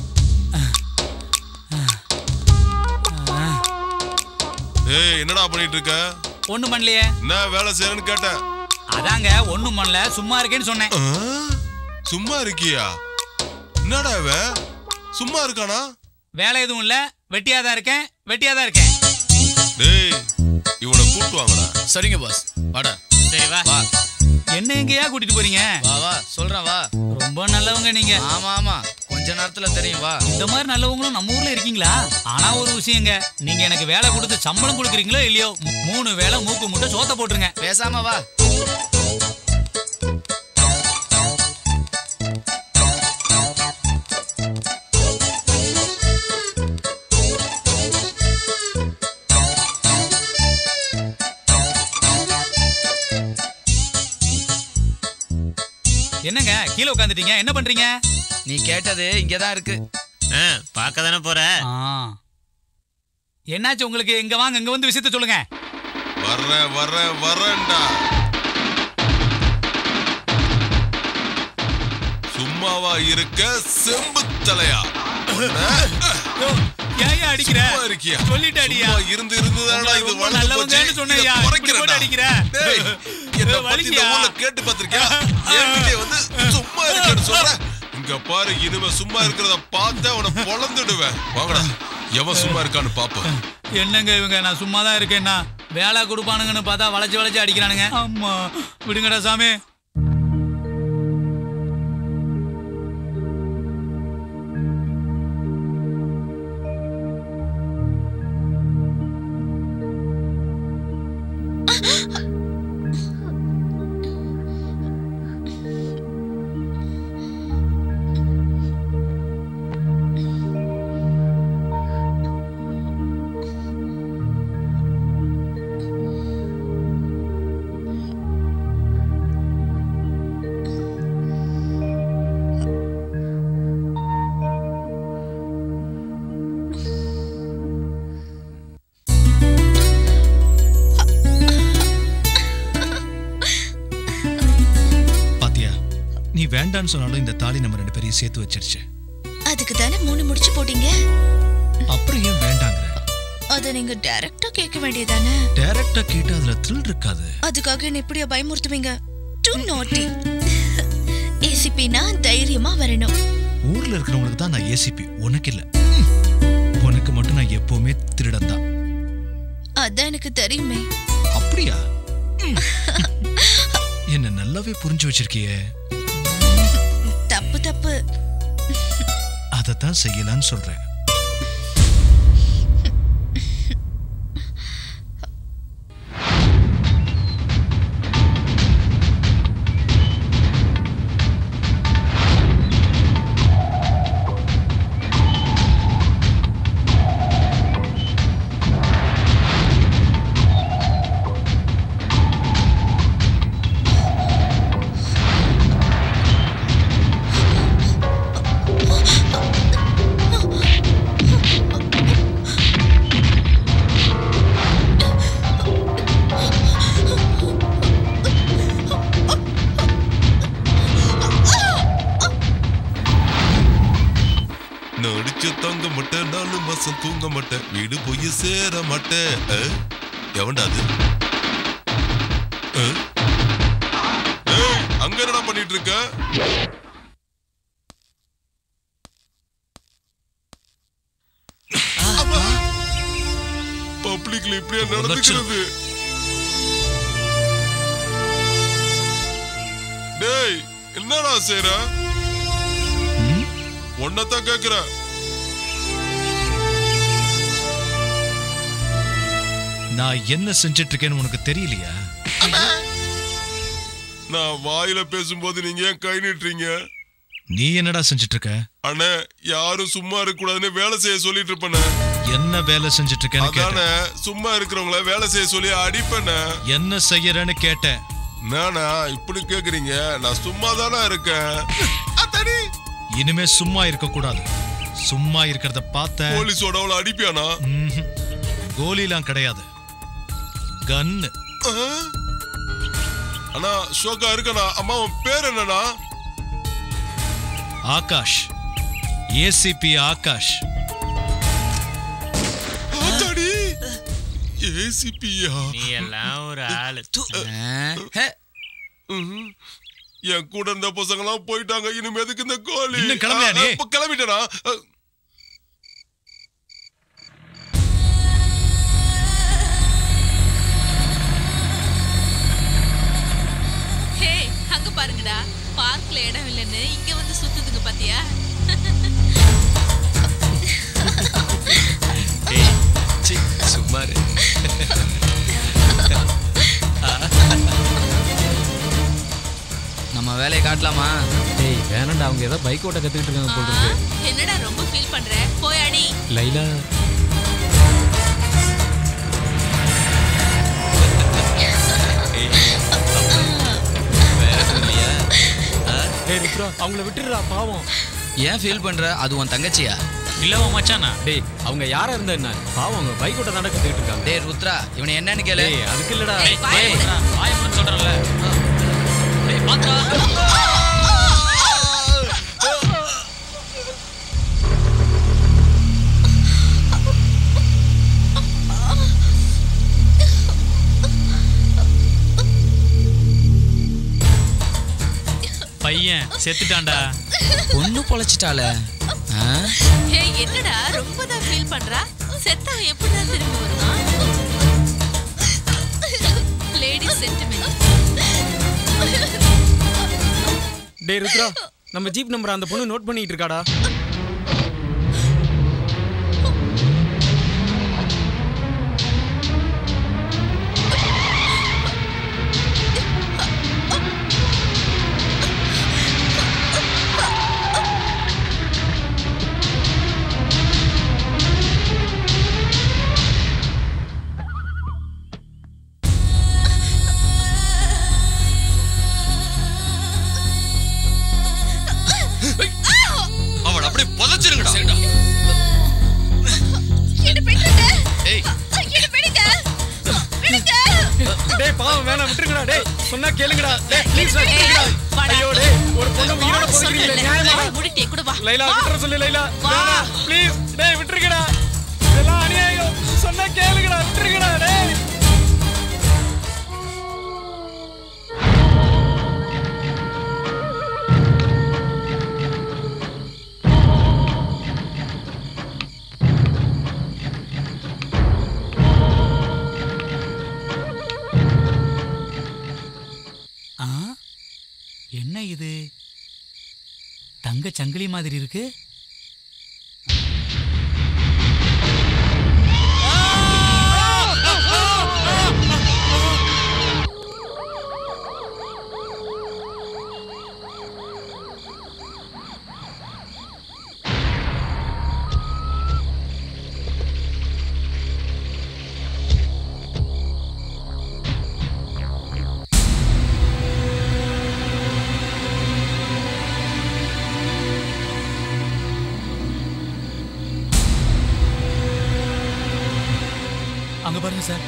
ஏய் என்னடா பண்ணிட்டு இருக்க ஒண்ணும் பண்ணலையே என்ன வேலை செய்யறேன்னு கேட்டேன் அதாங்க ஒண்ணும் பண்ணல சும்மா இருக்கேன்னு சொன்னேன் சும்மா இருக்கியா என்னடா இவ சும்மா இருக்கானா வேலை எதுவும் இல்ல வெட்டியா தான் இருக்கேன் வெட்டியா தான் இருக்கேன் டேய் இவனை கூட்டு வாங்கடா சரிங்க பாஸ் வாடா சரி வா என்ன எங்கயா கூட்டிட்டு போறீங்க வா வா சொல்றேன் வா ரொம்ப நல்லவங்க நீங்க ஆமா ஆமா கொஞ்ச நேரத்துல தெரியும் வா இந்த மாதிரி நல்லவங்களும் நம்ம ஊர்ல இருக்கீங்களா ஆனா ஒரு விஷயங்க நீங்க எனக்கு வேலை கொடுத்து சம்பளம் கொடுக்குறீங்களோ இல்லையோ மூ- மூணு வேளை மூக்கு முட்டை சோத்த போட்டுருங்க பேசாம வா என்னங்க கீழே உட்காந்துட்டீங்க என்ன பண்றீங்க நீ கேட்டது இங்கதான் இருக்கு பார்க்க தானே போற என்னாச்சு உங்களுக்கு இங்க வாங்க இங்க வந்து விஷயத்த சொல்லுங்க வர்றேன் வர்றேன் வர்றேன்டா சும்மாவா இருக்க செம்பு தலையா ஏன் அடிக்கிற சும்மா இருக்கியா சொல்லிட்டு அடியா சும்மா இருந்து இருந்து தானடா இது ரொம்ப வளர்ந்து நல்லவங்கன்னு போச்சு சொன்னேயா, இதை இப்படி போட்டு குறைக்கிறேன்டா. அடிக்கிற. டேய், என்னை ஏய், பத்தி இந்த வலிக்குயா? ஊர்ல கேட்டு பார்த்திருக்கியா? என்கிட்டயே வந்து சும்மா இருக்கேன்னு சொல்ற? இங்க பாரு இனிமே சும்மா இருக்கிறத பார்த்தா உன பொழந்துடுவேன் வாங்கடா எவன் சும்மா இருக்கான்னு பாப்போம் என்னங்க இவங்க நான் சும்மா தான் இருக்கேன்னா வேலை கொடுப்பானுங்கன்னு பார்த்தா வளைச்சு வளைச்சு அடிக்கிறானுங்க ஆமா விடுங்கடா சாமி பாத்தியா நீ வேண்டான்னு சொன்னாலும் இந்த தாலி நம்ம ரெண்டு பேரையும் சேர்த்து வச்சிருச்சு அதுக்கு தானே மூணு முடிச்சு போட்டீங்க அப்புறம் ஏன் வேண்டாங்கிற அத நீங்க டைரக்டா கேட்க வேண்டியதானே டைரக்டா கேட்டு அதுல த்ரில் இருக்காது அதுக்காக என்ன இப்படியா பயமுறுத்துவீங்க டூ நாட்டி ஏசிபினா தைரியமா வரணும் ஊர்ல இருக்கிறவங்களுக்கு தான் நான் ஏசிபி உனக்கு இல்ல உனக்கு மட்டும் நான் எப்பவுமே திருடன் தான் அதான் எனக்கு தெரியுமே அப்படியா என்ன நல்லாவே புரிஞ்சு வச்சிருக்கியே தப்பு தப்பு அதைத்தான் செய்யலான்னு சொல்றேன் நான் அடிச்ச தங்க மாட்டேன் நாலு மாசம் தூங்க மாட்டேன் வீடு போய் சேர மாட்டேன் அஹ், எவன்டா அது அஹ்? ஏய், அங்க என்னடா பண்ணிட்டு இருக்க பப்ளிக்ல இப்படியா நடந்துக்கிறது டேய் என்னடா செய்ற ஒன்னதான் கேக்குற நான் என்ன செஞ்சிட்டு இருக்கேன்னு உனக்கு தெரியலையா நான் வாயில பேசும்போது நீங்க ஏன் கை நீட்டுறீங்க நீ என்னடா செஞ்சிட்டு இருக்க அண்ணே யாரும் சும்மா இருக்க கூடாதுன்னு வேலை செய்ய சொல்லிட்டு இருப்பேனே என்ன வேலை செஞ்சிட்டு இருக்கேன்னு அதானே கேட்டேன் சும்மா இருக்கிறவங்கள வேலை செய்ய சொல்லி அடிப்பேனே என்ன செய்யறேன்னு கேட்டேன் நானா இப்படி கேக்குறீங்க நான் சும்மா தானே இருக்கேன் இனிமே சும்மா இருக்க கூடாது சும்மா இருக்கிறத பார்த்த போலீஸோட அவளை அடிப்பியானா ம்ஹும். கோலிலாம் கிடையாது கன்னு அண்ணா ஷோக்கா இருக்கண்ணா அம்மா உன் பேர் என்னண்ணா ஆகாஷ் ஏசிபி ஆகாஷ் ஆத்தாடி ஏசிபியா நீ எல்லாம் ஒரு ஆளு என் கூட இருந்த பசங்க எல்லாம் போயிட்டாங்க இனிமே எதுக்கு இந்த கோலி இன்னும் கிளம்பலையா நீ? ஆ, இப்ப கிளம்பிட்டேனா அஹ், ஹே அங்க பாருங்கடா பார்க்ல இடம் இல்லைன்னு இங்க வந்து சுத்துதுங்க பாத்தியா டேய் சி சும்மா இரு. நம்ம வேலையை காட்டலாமா டேய் வேணாண்டா அவங்க ஏதோ பைக் ஓட்ட கத்துக்கிட்டு இருக்காங்க போல் இருக்கு என்னடா ரொம்ப ஃபீல் பண்ற போய் அடி லைலா டேய் ருத்ரா அவங்கள விட்டுடுறா பாவம் ஏன் ஃபீல் பண்ற அது உன் தங்கச்சியா இல்லவா மச்சானா டேய் அவங்க யாரா இருந்தா என்ன பாவம் அவங்க பைக் ஓட்ட நடக்க கத்துக்கிட்டு இருக்காங்க டேய் ருத்ரா இவனை என்னன்னு கேளு டேய் அதுக்கு இல்லடா டேய், வாயை டேய் மூடுடா. வாயை மூட சொல்றேன்ல டேய் பாத்தா பையன் செத்துட்டான்டா பொண்ணு பொழைச்சிட்டால ஹே என்னடா ரொம்ப தான் ஃபீல் பண்றா செத்தவன் எப்படிதான் திரும்பி வருவான் லேடி சென்டிமெண்ட் டேய் ருத்ரா நம்ம ஜீப் நம்பர் அந்த பொண்ணு நோட் பண்ணிட்டு இருக்காடா அவள் அப்படியே புதைச்சிருங்கடா என்ன பிடிங்க ஏய் என்ன பிடிங்க பிடிங்க டேய் பாவம் வேணாம் விட்டுருங்கடா டேய் சொன்னா கேளுங்கடா டேய் ப்ளீஸ் விட்டுருங்கடா ஐயோ டேய் ஒரு பொண்ணு உயிரோட போகிறீங்களே நியாயமா முடிட்டே கூட வா லைலா விட்டுற சொல்லு லைலா வேணாம் ப்ளீஸ் டேய் விட்டுருங்கடா இதெல்லாம் அநியாயம் சொன்னா கேளுங்கடா விட்டுருங்கடா டேய் ஆ என்ன இது தங்க சங்கிலி மாதிரி இருக்கு அங்க பாருங்க சார்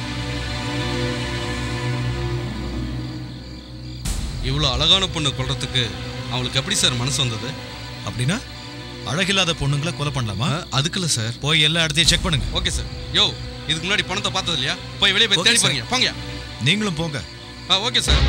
இவ்வளோ அழகான பொண்ணு கொள்றதுக்கு அவங்களுக்கு எப்படி சார் மனசு வந்தது அப்படின்னா அழகில்லாத பொண்ணுங்களை கொலை பண்ணலாமா அதுக்குல்ல சார் போய் எல்லா இடத்தையும் செக் பண்ணுங்க ஓகே சார் யோ இதுக்கு முன்னாடி பணத்தை பார்த்தது இல்லையா போய் வெளியே போய் Okay, தேடி sir. பாருங்க போங்க நீங்களும் போங்க ஆ ஓகே சார்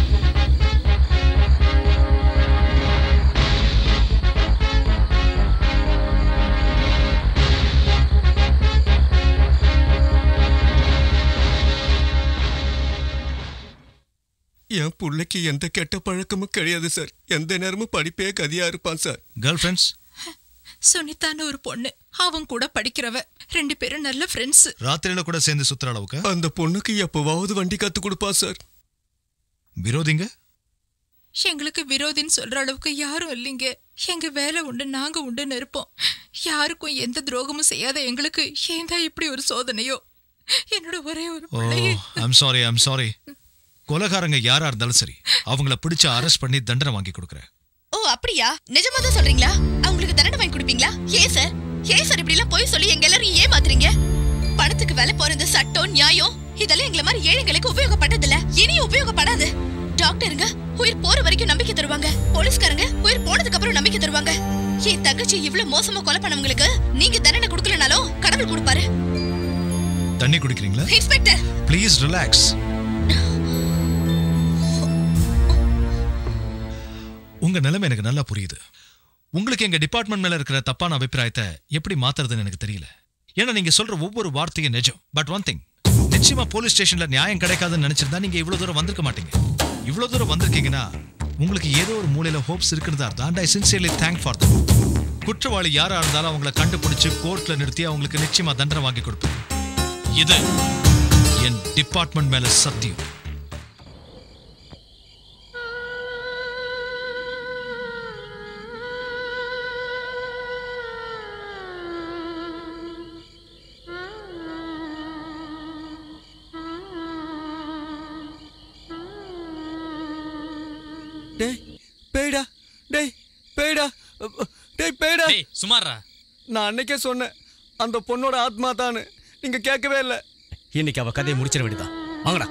என் புள்ளைக்கு எந்த கெட்ட பழக்கமும் கிடையாது சார் எந்த நேரமும் படிப்பே கதியா இருப்பான் சார் கேர்ள் ஃப்ரெண்ட்ஸ் சுனிதான்னு ஒரு பொண்ணு அவன் கூட படிக்கிறவ ரெண்டு பேரும் நல்ல ஃப்ரெண்ட்ஸ் ராத்திரியில கூட சேர்ந்து சுத்துற அளவுக்கு அந்த பொண்ணுக்கு எப்பவாவது வண்டி கத்து கொடுப்பான் சார் விரோதிங்க எங்களுக்கு விரோதின்னு சொல்ற அளவுக்கு யாரும் இல்லைங்க எங்க வேலை உண்டு நாங்க உண்டுன்னு இருப்போம் யாருக்கும் எந்த துரோகமும் செய்யாத எங்களுக்கு ஏன் தான் இப்படி ஒரு சோதனையோ என்னோட ஒரே ஒரு ஓ பிள்ளையே ஐம் சாரி ஐம் சாரி கொலகாரங்க யாரா இருந்தாலும் சரி அவங்கள பிடிச்சு அரெஸ்ட் பண்ணி தண்டனை வாங்கி கொடுக்குறேன் ஓ அப்படியா நிஜமா தான் சொல்றீங்களா அவங்களுக்கு தண்டனை வாங்கி கொடுப்பீங்களா ஏன் சார் ஏன் சார் இப்படி எல்லாம் போய் சொல்லி எங்க எல்லாரும் ஏமாத்துறீங்க பணத்துக்கு வேலை போறது சட்டம் நியாயம் இதெல்லாம் எங்களை மாதிரி ஏழைங்களுக்கு உபயோகப்பட்டதில்ல இனியும் உபயோகப்படாது டாக்டருங்க உயிர் போற வரைக்கும் நம்பிக்கை தருவாங்க போலீஸ்காரங்க உயிர் போனதுக்கு அப்புறம் நம்பிக்கை தருவாங்க என் தங்கச்சி இவ்வளவு மோசமா கொலை பண்ணவங்களுக்கு நீங்க தண்டனை கொடுக்கலனாலும் கடவுள் கொடுப்பாரு தண்ணி குடிக்கிறீங்களா இன்ஸ்பெக்டர் ப்ளீஸ் ரிலாக்ஸ் உங்க நிலைமை எனக்கு நல்லா புரியுது உங்களுக்கு எங்க டிபார்ட்மெண்ட் மேல இருக்கிற தப்பான அபிப்பிராயத்தை எப்படி மாத்துறதுன்னு எனக்கு தெரியல ஏன்னா நீங்க சொல்ற ஒவ்வொரு வார்த்தையும் நிஜம் பட் ஒன் திங் நிச்சயமா போலீஸ் ஸ்டேஷன்ல நியாயம் கிடைக்காதுன்னு நினைச்சிருந்தா நீங்க இவ்வளவு தூரம் வந்திருக்க மாட்டீங்க இவ்வளவு தூரம் வந்திருக்கீங்கன்னா உங்களுக்கு ஏதோ ஒரு மூலையில ஹோப்ஸ் இருக்குன்னு தான் அர்த்தம் I sincerely thank for them குற்றவாளி யாரா இருந்தாலும் அவங்கள கண்டுபிடிச்சு கோர்ட்ல நிறுத்தி அவங்களுக்கு நிச்சயமா தண்டனை வாங்கி கொடுப்பேன் இது என் டிபார்ட்மெண்ட் மேல சத்தியம் டேய் பேய்டா டேய் பேய்டா டேய் பேய்டா டேய் சுமாரா நான் அன்னைக்கே சொன்னேன் அந்த பொண்ணோட ஆத்மா தானு நீங்க கேட்கவே இல்லை இன்னைக்கு அவ கதையை முடிச்சிட வேண்டியதான் வாங்கடா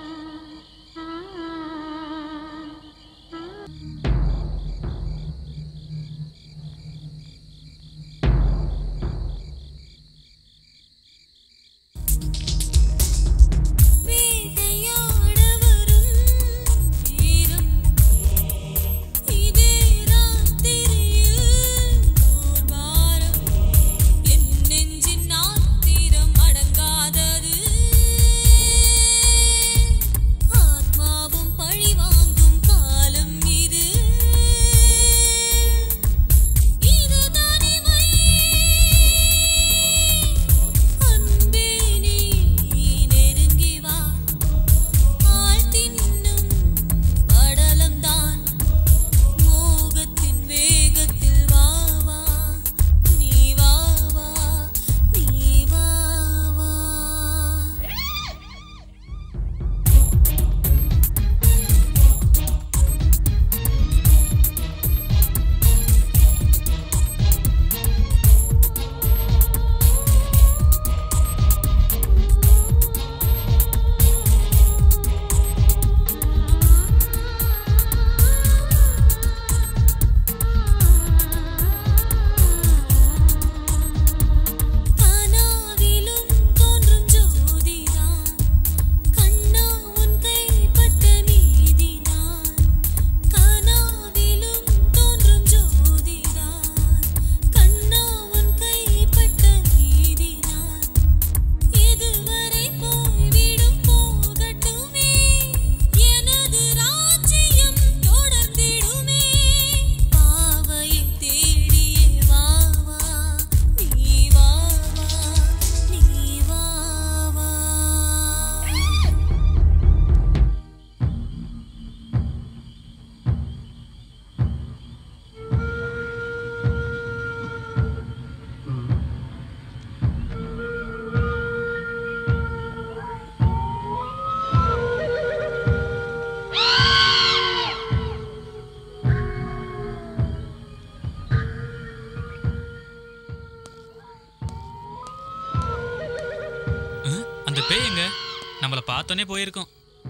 அந்த பேய் எங்க நம்மள பார்த்தோன்னே போயிருக்கோம்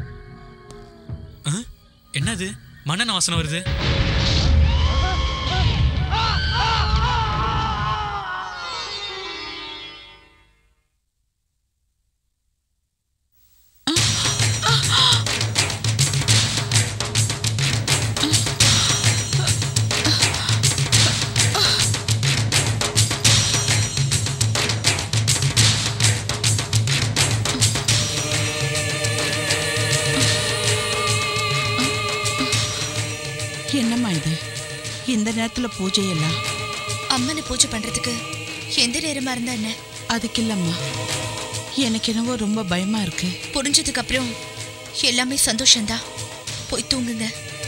அஹ், என்னது மண்ணெண்ண வாசனை வருது நேரத்துல பூஜை எல்லாம் அம்மனை பூஜை பண்றதுக்கு எந்த நேரமா இருந்தா என்ன அதுக்கு இல்லம்மா எனக்கு என்னவோ ரொம்ப பயமா இருக்கு புரிஞ்சதுக்கு அப்புறம் எல்லாமே சந்தோஷம்தான் போய் தூங்குங்க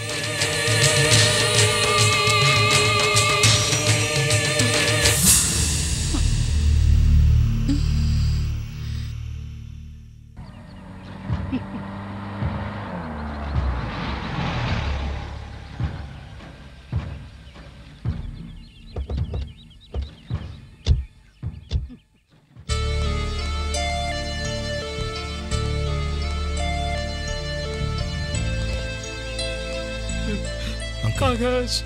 ஆகாஷ்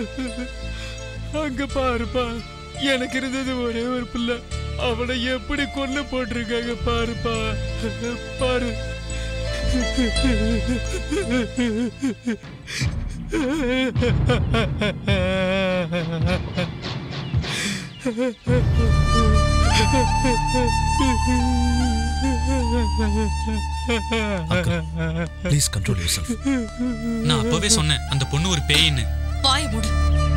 அங்க பாருப்பா எனக்கு இருந்தது ஒரே ஒரு பிள்ளை அவனை எப்படி கொண்டு போட்டிருக்காங்க பாருப்பா பாரு ப்ளீஸ் கண்ட்ரோல் யூர் செல்ஃப் நான் அப்பவே சொன்னேன் அந்த பொண்ணு ஒரு பேயின்னு வாய் மூடு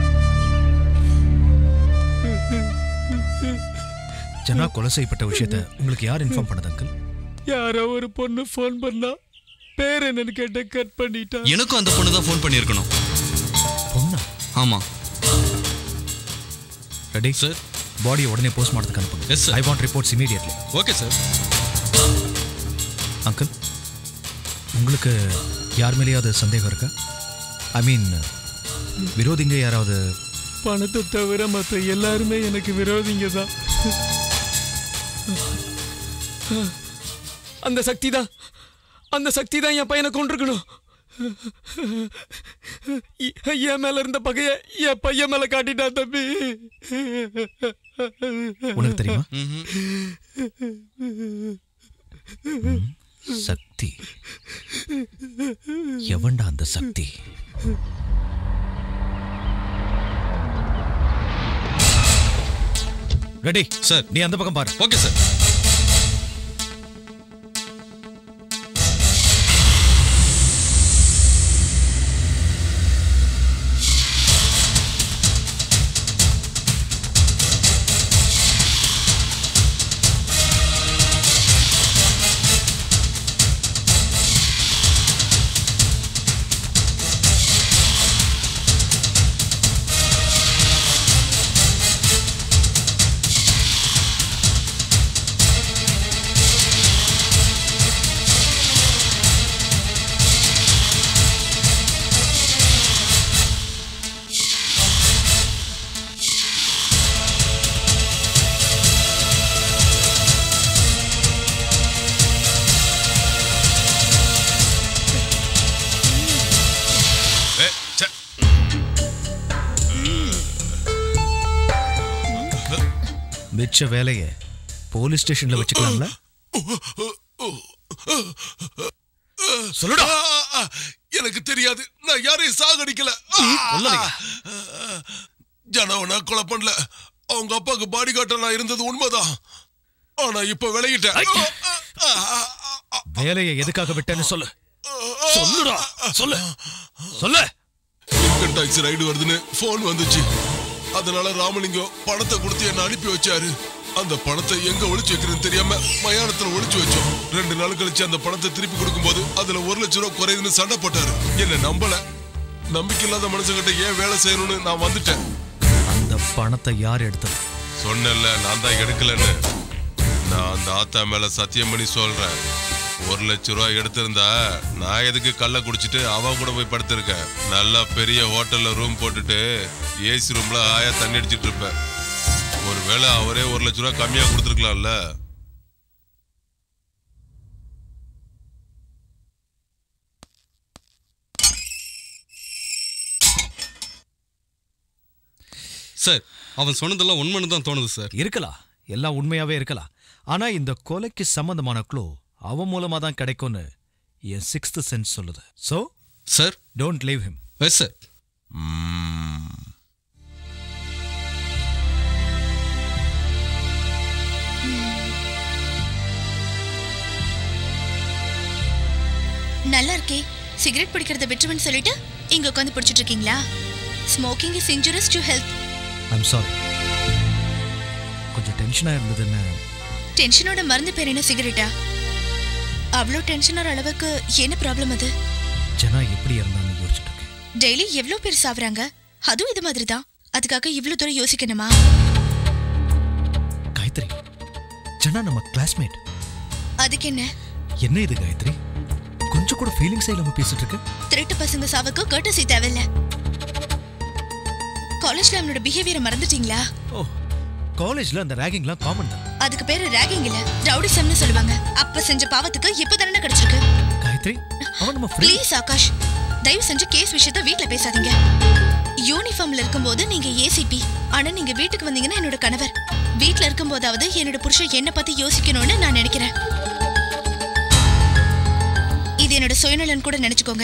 ஜனா கொலை செய்யப்பட்ட விஷயத்த உங்களுக்கு யார் இன்ஃபார்ம் பண்ணது அங்கிள் யாரோ ஒரு பொண்ணு ஃபோன் பண்ணா பேர் என்னன்னு கேட்ட கட் பண்ணிட்டா எனக்கும் அந்த பொண்ணு தான் ஃபோன் பண்ணியிருக்கணும் பொண்ணா ஆமா ரெடி சார் பாடியை உடனே போஸ்ட்மார்ட்டத்துக்கு அனுப்புங்க yes I want reports immediately okay sir uncle உங்களுக்கு யார் மேலேயாவது சந்தேகம் இருக்கா ஐ மீன் விரோதிங்க யாராவது பணத்தை தவிர மற்ற எல்லாருமே எனக்கு விரோதிங்க தான் அந்த சக்தி தான் அந்த சக்தி தான் என் பையனை கொண்டிருக்கணும் என் மேல இருந்த பகைய என் பையன் மேல காட்டிட்டான் தம்பி உனக்கு தெரியுமா சக்தி எவன்டா அந்த சக்தி ரெடி சார் நீ அந்த பக்கம் பாரு ஓகே சார் மிச்ச வேலையை போலீஸ் ஸ்டேஷன்ல வச்சுக்கலாம்ல சொல்லுடா எனக்கு தெரியாது நான் யாரையும் சாகடிக்கல ஜனவனா கொலை பண்ணல அவங்க அப்பாவுக்கு பாடி கார்ட்ட நான் இருந்தது உண்மைதான் ஆனா இப்ப விலகிட்டேன் வேலையை எதுக்காக விட்டேன்னு சொல்லு சொல்லுடா சொல்லு சொல்லு இன்கம் டாக்ஸ் ரைடு வருதுன்னு போன் வந்துச்சு அதனால ராமலிங்கம் பணத்தை கொடுத்து என்ன அனுப்பி வச்சாரு அந்த பணத்தை எங்க ஒளிச்சு வைக்கிறேன்னு தெரியாம மயானத்துல ஒளிச்சு வச்சோம் ரெண்டு நாள் கழிச்சு அந்த பணத்தை திருப்பி கொடுக்கும்போது அதுல ஒரு லட்சம் ரூபாய் குறையுதுன்னு சண்டை போட்டாரு என்ன நம்பல நம்பிக்கை இல்லாத மனுஷங்கிட்ட ஏன் வேலை செய்யணும்னு நான் வந்துட்டேன் அந்த பணத்தை யார் எடுத்தது சொன்னல நான் தான் எடுக்கலன்னு நான் அந்த ஆத்தா மேல சத்தியம் பண்ணி சொல்றேன் ஒரு லட்சம் ரூபாய் எடுத்திருந்தா நான் எதுக்கு கள்ள குடிச்சிட்டு அவ கூட போய் படுத்திருக்கேன் நல்லா பெரிய ஹோட்டல்ல ரூம் போட்டுட்டு ஏசி ரூம்ல ஆயா தண்ணி அடிச்சிட்டு இருப்பேன் ஒருவேளை அவரே ஒரு லட்ச ரூபாய் கம்மியா கொடுத்துருக்கலாம்ல சார் அவன் சொன்னதெல்லாம் உண்மைன்னு தான் தோணுது சார் இருக்கலாம் எல்லாம் உண்மையாவே இருக்கலாம் ஆனா இந்த கொலைக்கு சம்பந்தமான க்ளூ அவன் மூலமா தான் கிடைக்கும்னு என் சிக்ஸ்த் சென்ஸ் சொல்லுது so sir don't leave him yes sir நல்லா இருக்கே சிகரெட் பிடிக்கிறத விட்டுருவேன்னு சொல்லிட்டு இங்க உட்காந்து பிடிச்சிட்டு இருக்கீங்களா smoking is injurious to health I'm sorry கொஞ்சம் டென்ஷனாக இருந்ததுன்னு டென்ஷனோட மருந்து பேர் என்ன சிகரெட்டா அவ்வளோ டென்ஷன் ஆகிற அளவுக்கு என்ன ப்ராப்ளம் அது ஜனா எப்படி இருந்தான்னு யோசிச்சுட்டு இருக்கேன் டெய்லி எவ்வளோ பேர் சாவுறாங்க அதுவும் இது மாதிரி தான் அதுக்காக இவ்வளோ தூரம் யோசிக்கணுமா காயத்ரி ஜனா நம்ம கிளாஸ்மேட் அதுக்கு என்ன என்ன இது காயத்ரி கொஞ்சம் கூட ஃபீலிங்ஸே இல்லாம பேசிட்டு இருக்கு திருட்டு பசங்க சாவுக்கு கர்டசி தேவையில்ல காலேஜ்ல அவனோட பிஹேவியரை மறந்துட்டீங்களா ஓ காலேஜ்ல அந்த ரேகிங்லாம் காமன் தான் அதுக்கு பேரு ரேகிங் இல்ல ரவுடிசம்னு சொல்லுவாங்க அப்ப செஞ்ச பாவத்துக்கு இப்ப தண்டனை கிடைச்சிருக்கு காயத்ரி அவன் நம்ம friend. ப்ளீஸ் ஆகாஷ் தயவு செஞ்சு கேஸ் விஷயத்த வீட்ல பேசாதீங்க யூனிஃபார்ம்ல இருக்கும்போது நீங்க ஏசிபி ஆனா நீங்க வீட்டுக்கு வந்தீங்கன்னா என்னோட கணவர் வீட்ல இருக்கும்போதாவது என்னோட புருஷன் என்ன பத்தி யோசிக்கணும்னு நான் நினைக்கிறேன் இது என்னோட சுயநலன் கூட நினைச்சுக்கோங்க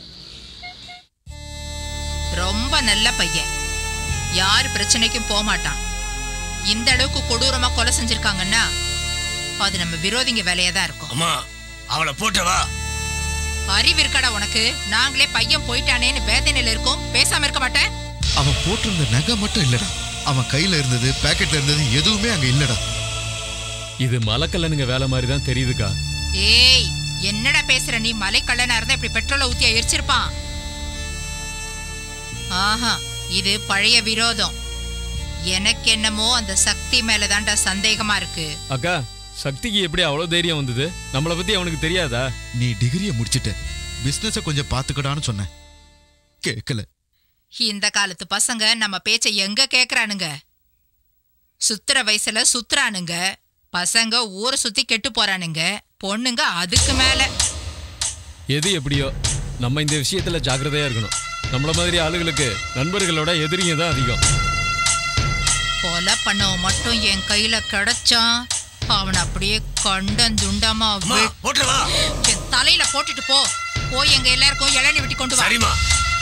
ரொம்ப நல்ல பையன் யார் பிரச்சனைக்கும் போக மாட்டான் இந்த அளவுக்கு கொடூரமா கொலை செஞ்சிருக்காங்கன்னா அது நம்ம விரோதிங்க வேலையா தான் இருக்கும் அம்மா அவளை போட்டவா அறிவு இருக்கடா உனக்கு நாங்களே பையன் போயிட்டானேன்னு வேதனையில இருக்கோம் பேசாம இருக்க மாட்டேன் அவன் போட்டிருந்த நகை மட்டும் இல்லடா அவன் கையில இருந்தது பாக்கெட்ல இருந்தது எதுவுமே அங்க இல்லடா இது மலக்கல்லனுங்க வேலை மாதிரி தான் தெரியுதுக்கா ஏய் என்னடா பேசுற நீ மலை கள்ளனா இருந்தா இப்படி பெட்ரோலை ஊத்தி எரிச்சிருப்பான் ஆஹா இது பழைய விரோதம் எனக்கு என்னமோ அந்த சக்தி மேலதான்டா சந்தேகமா இருக்கு அக்கா சக்திக்கு எப்படி அவ்வளோ தைரியம் வந்தது நம்மளை பத்தி அவனுக்கு தெரியாதா நீ டிகிரியை முடிச்சிட்ட பிசினஸ கொஞ்சம் பாத்துக்கடான்னு சொன்னேன் கேட்கல இந்த காலத்து பசங்க நம்ம பேச்சை எங்க கேக்குறானுங்க சுத்துற வயசுல சுத்துறானுங்க பசங்க ஊரை சுத்தி கெட்டு போறானுங்க பொண்ணுங்க அதுக்கு மேல எது எப்படியோ நம்ம இந்த விஷயத்துல ஜாக்கிரதையா இருக்கணும் நம்மள மாதிரி ஆளுகளுக்கு நண்பர்களோட எதிரிங்க தான் அதிகம் கொலை பண்ணவன் மட்டும் என் கையில கிடைச்சான் அவன் அப்படியே கண்டன் துண்டமா வெட்- என் தலையில போட்டுட்டு போ போய் எங்க எல்லாருக்கும் இளநி வெட்டி கொண்டு வா சரிம்மா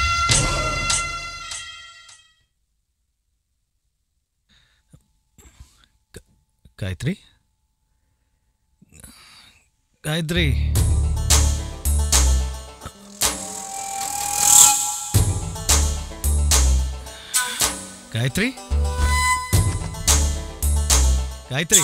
காயத்ரி காயத்ரி காயத்ரி காயத்ரி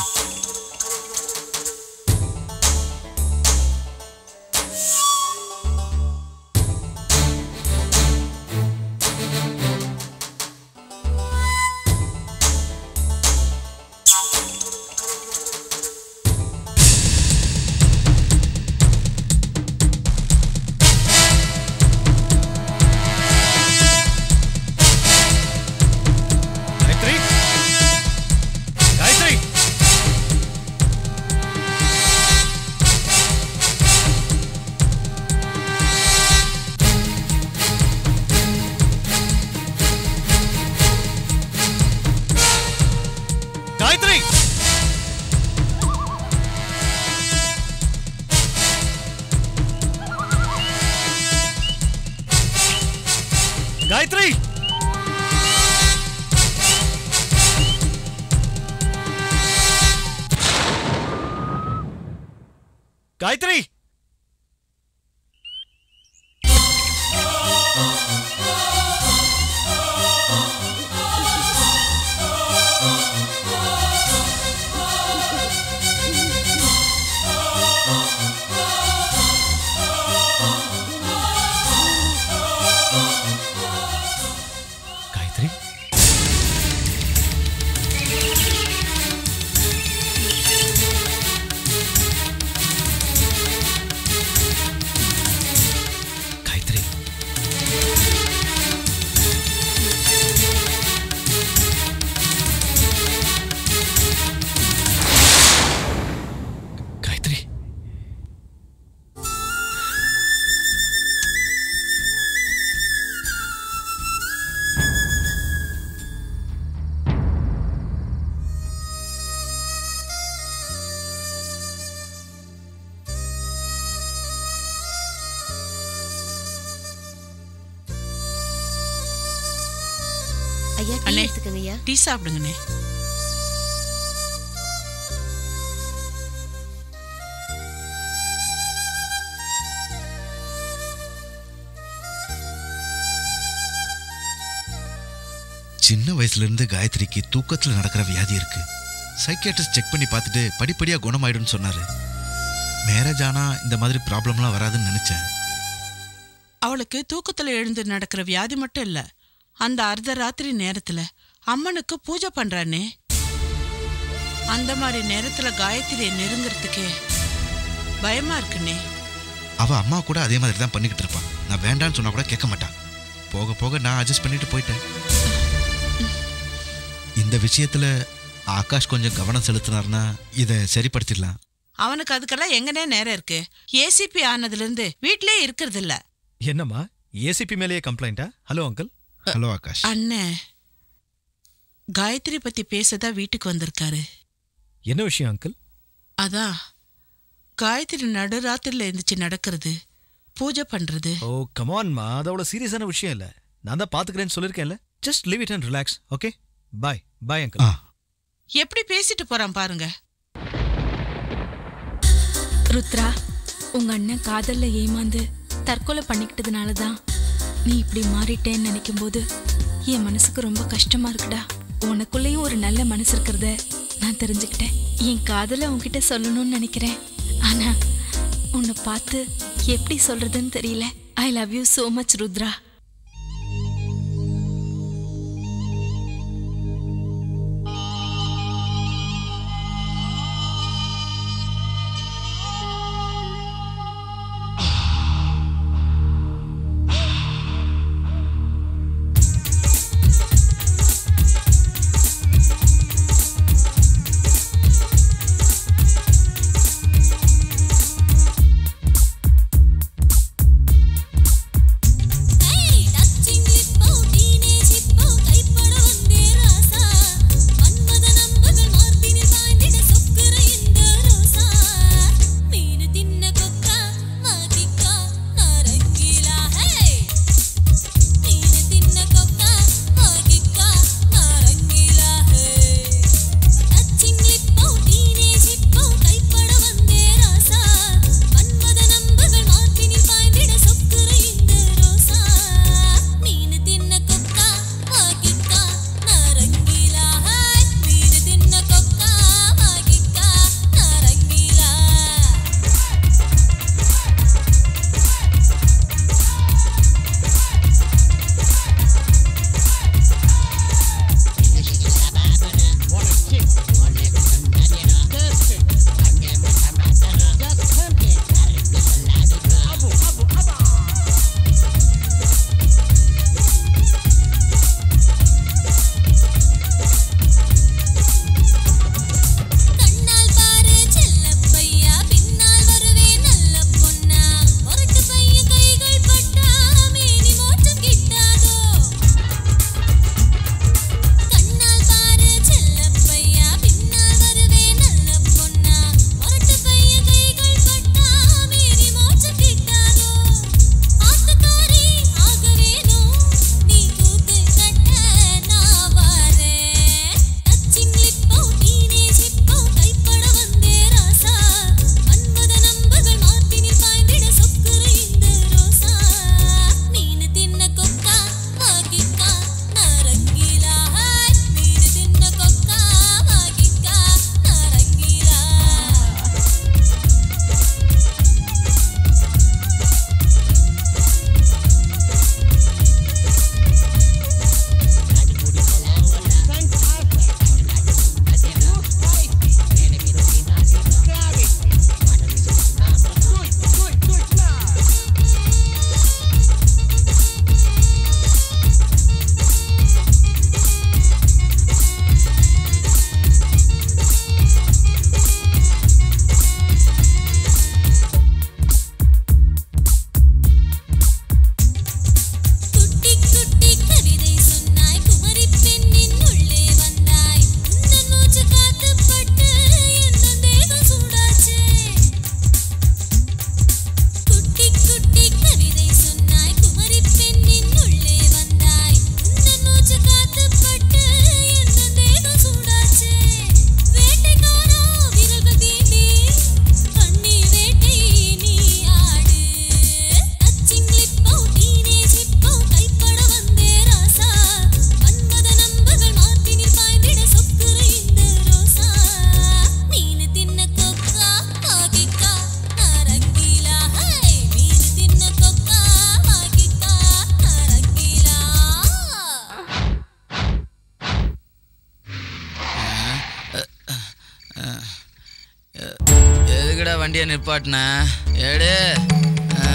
காயத்ரி காயத்ரி காயத்ரி காயத்ரி காயத்ரி காயத்ரி காயத்ரி காயத்ரி ஐயா டீ எடுத்துக்கங்க ஐயா டீ சாப்பிடுங்கண்ணே சின்ன வயசுல இருந்து காயத்ரிக்கு தூக்கத்துல நடக்கிற வியாதி இருக்கு சைக்கியாட்ரிஸ்ட் செக் பண்ணி பார்த்துட்டு படிப்படியா குணமாயிடும்னு சொன்னாரு மேரேஜ் ஆனா இந்த மாதிரி ப்ராப்ளம்லாம் வராதுன்னு நினைச்சேன் அவளுக்கு தூக்கத்துல எழுந்து நடக்கிற வியாதி மட்டும் இல்ல அந்த அர்த்த ராத்திரி நேரத்துல அம்மனுக்கு பூஜை பண்றானே அந்த மாதிரி நேரத்துல காயத்ரியை நெருங்கிறதுக்கே பயமா இருக்குனே அவ அம்மா கூட அதே மாதிரி தான் பண்ணிக்கிட்டு இருப்பான் நான் வேண்டான்னு சொன்னா கூட கேட்க மாட்டான் போக போக நான் அட்ஜஸ்ட் பண்ணிட்டு போயிட்டேன் இந்த விஷயத்துல ஆகாஷ் கொஞ்சம் கவனம் செலுத்தினார்னா இதை சரிப்படுத்திடலாம் அவனுக்கு அதுக்கெல்லாம் எங்கனே நேரம் இருக்கு ஏசிபி ஆனதுல இருந்து வீட்லயே இருக்கிறது இல்ல என்னம்மா ஏசிபி மேலேயே கம்ப்ளைண்டா ஹலோ அங்கிள் ஹலோ ஆகாஷ் அண்ணே காயத்ரி பத்தி பேசதான் வீட்டுக்கு வந்திருக்காரு என்ன விஷயம் அங்கிள் அதான் காயத்ரி நடுராத்திரில எந்திரிச்சு நடக்கிறது பூஜை பண்றது ஓ கமான்மா அது அவ்வளோ சீரியஸான விஷயம் இல்லை நான் தான் பார்த்துக்கிறேன்னு சொல்லியிருக்கேன்ல just leave it and relax okay bye bye uncle எப்படி பேசிட்டு போறான் பாருங்க ருத்ரா உங்க அண்ணன் காதல்ல ஏமாந்து தற்கொலை பண்ணிக்கிட்டதுனால தான் நீ இப்படி மாறிட்டேன்னு நினைக்கும் போது என் மனசுக்கு ரொம்ப கஷ்டமா இருக்குடா உனக்குள்ளேயும் ஒரு நல்ல மனசு இருக்கிறத நான் தெரிஞ்சுக்கிட்டேன் என் காதலை உன்கிட்ட சொல்லணும்னு நினைக்கிறேன் ஆனா உன்னை பார்த்து எப்படி சொல்றதுன்னு தெரியல I love you so much Rudra Hey! எதுக்குடா வண்டியை நிப்பாட்டின ஏடு ஆ.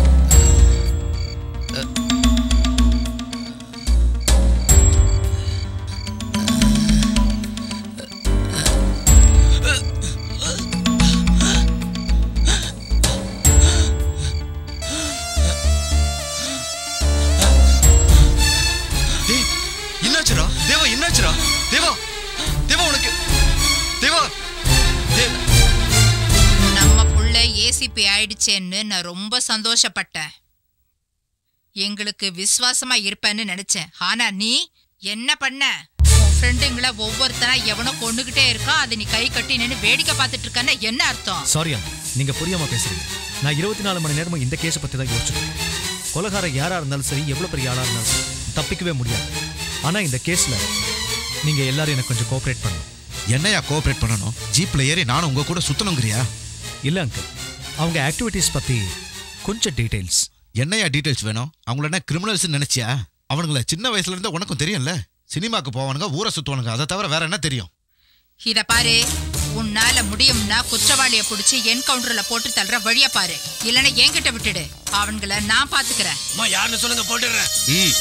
டேய் என்னாச்சுடா தேவா என்னாச்சுடா தேவா தேவா உனக்கு தேவா தே- நம்ம புள்ள ஏசிபி ஆயிடுச்சேன்னு நான் ரொம்ப சந்தோஷப்பட்டேன் எங்களுக்கு விசுவாசமா இருப்பேன்னு நினைச்சேன் ஆனா நீ என்ன பண்ண உன் ஃப்ரெண்டுங்களை ஒவ்வொருத்தனா எவனோ கொண்டுகிட்டே இருக்கான் அதை நீ கை கட்டி நின்னு வேடிக்கை பார்த்துட்டு இருக்கன்னு என்ன அர்த்தம் சாரி அண்ணா நீங்க புரியாம பேசுறீங்க நான் இருபத்தி நாலு மணி நேரமும் இந்த கேஸை பத்தி தான் யோசிச்சுட்டு இருக்கேன். கொலைகாரன் யாரா இருந்தாலும் சரி எவ்வளவு பெரிய ஆளா இருந்தாலும் சரி தப்பிக்கவே முடியாது ஆனா இந்த கேஸ்ல நீங்க எல்லாரும் எனக்கு கொஞ்சம் கோஆபரேட் பண்ணணும் என்னையா கோஆபரேட் பண்ணணும் ஜீப்ல ஏறி நானும் உங்க கூட சுத்தணுங்கிறியா இல்ல அங்கிள் அவங்க ஆக்டிவிட்டீஸ் பத்தி கொஞ்சம் டீடைல்ஸ் என்னையா டீடைல்ஸ் வேணும் அவங்கள என்ன கிரிமினல்ஸ் நினைச்சியா அவனுங்கள சின்ன வயசுல இருந்தே உனக்கும் தெரியும்ல சினிமாக்கு போவானுங்க ஊரை சுத்துவானுங்க அதை தவிர வேற என்ன தெரியும் இத பாரு உன்னால முடியும்னா குற்றவாளிய புடிச்சு என்கவுண்டர்ல போட்டு தள்ளுற வழிய பாரு இல்லைன்னா என்கிட்ட விட்டுடு அவன்களை நான் பாத்துக்கிறேன் அம்மா யாருன்னு சொல்லுங்க போட்டுடுறேன் ம்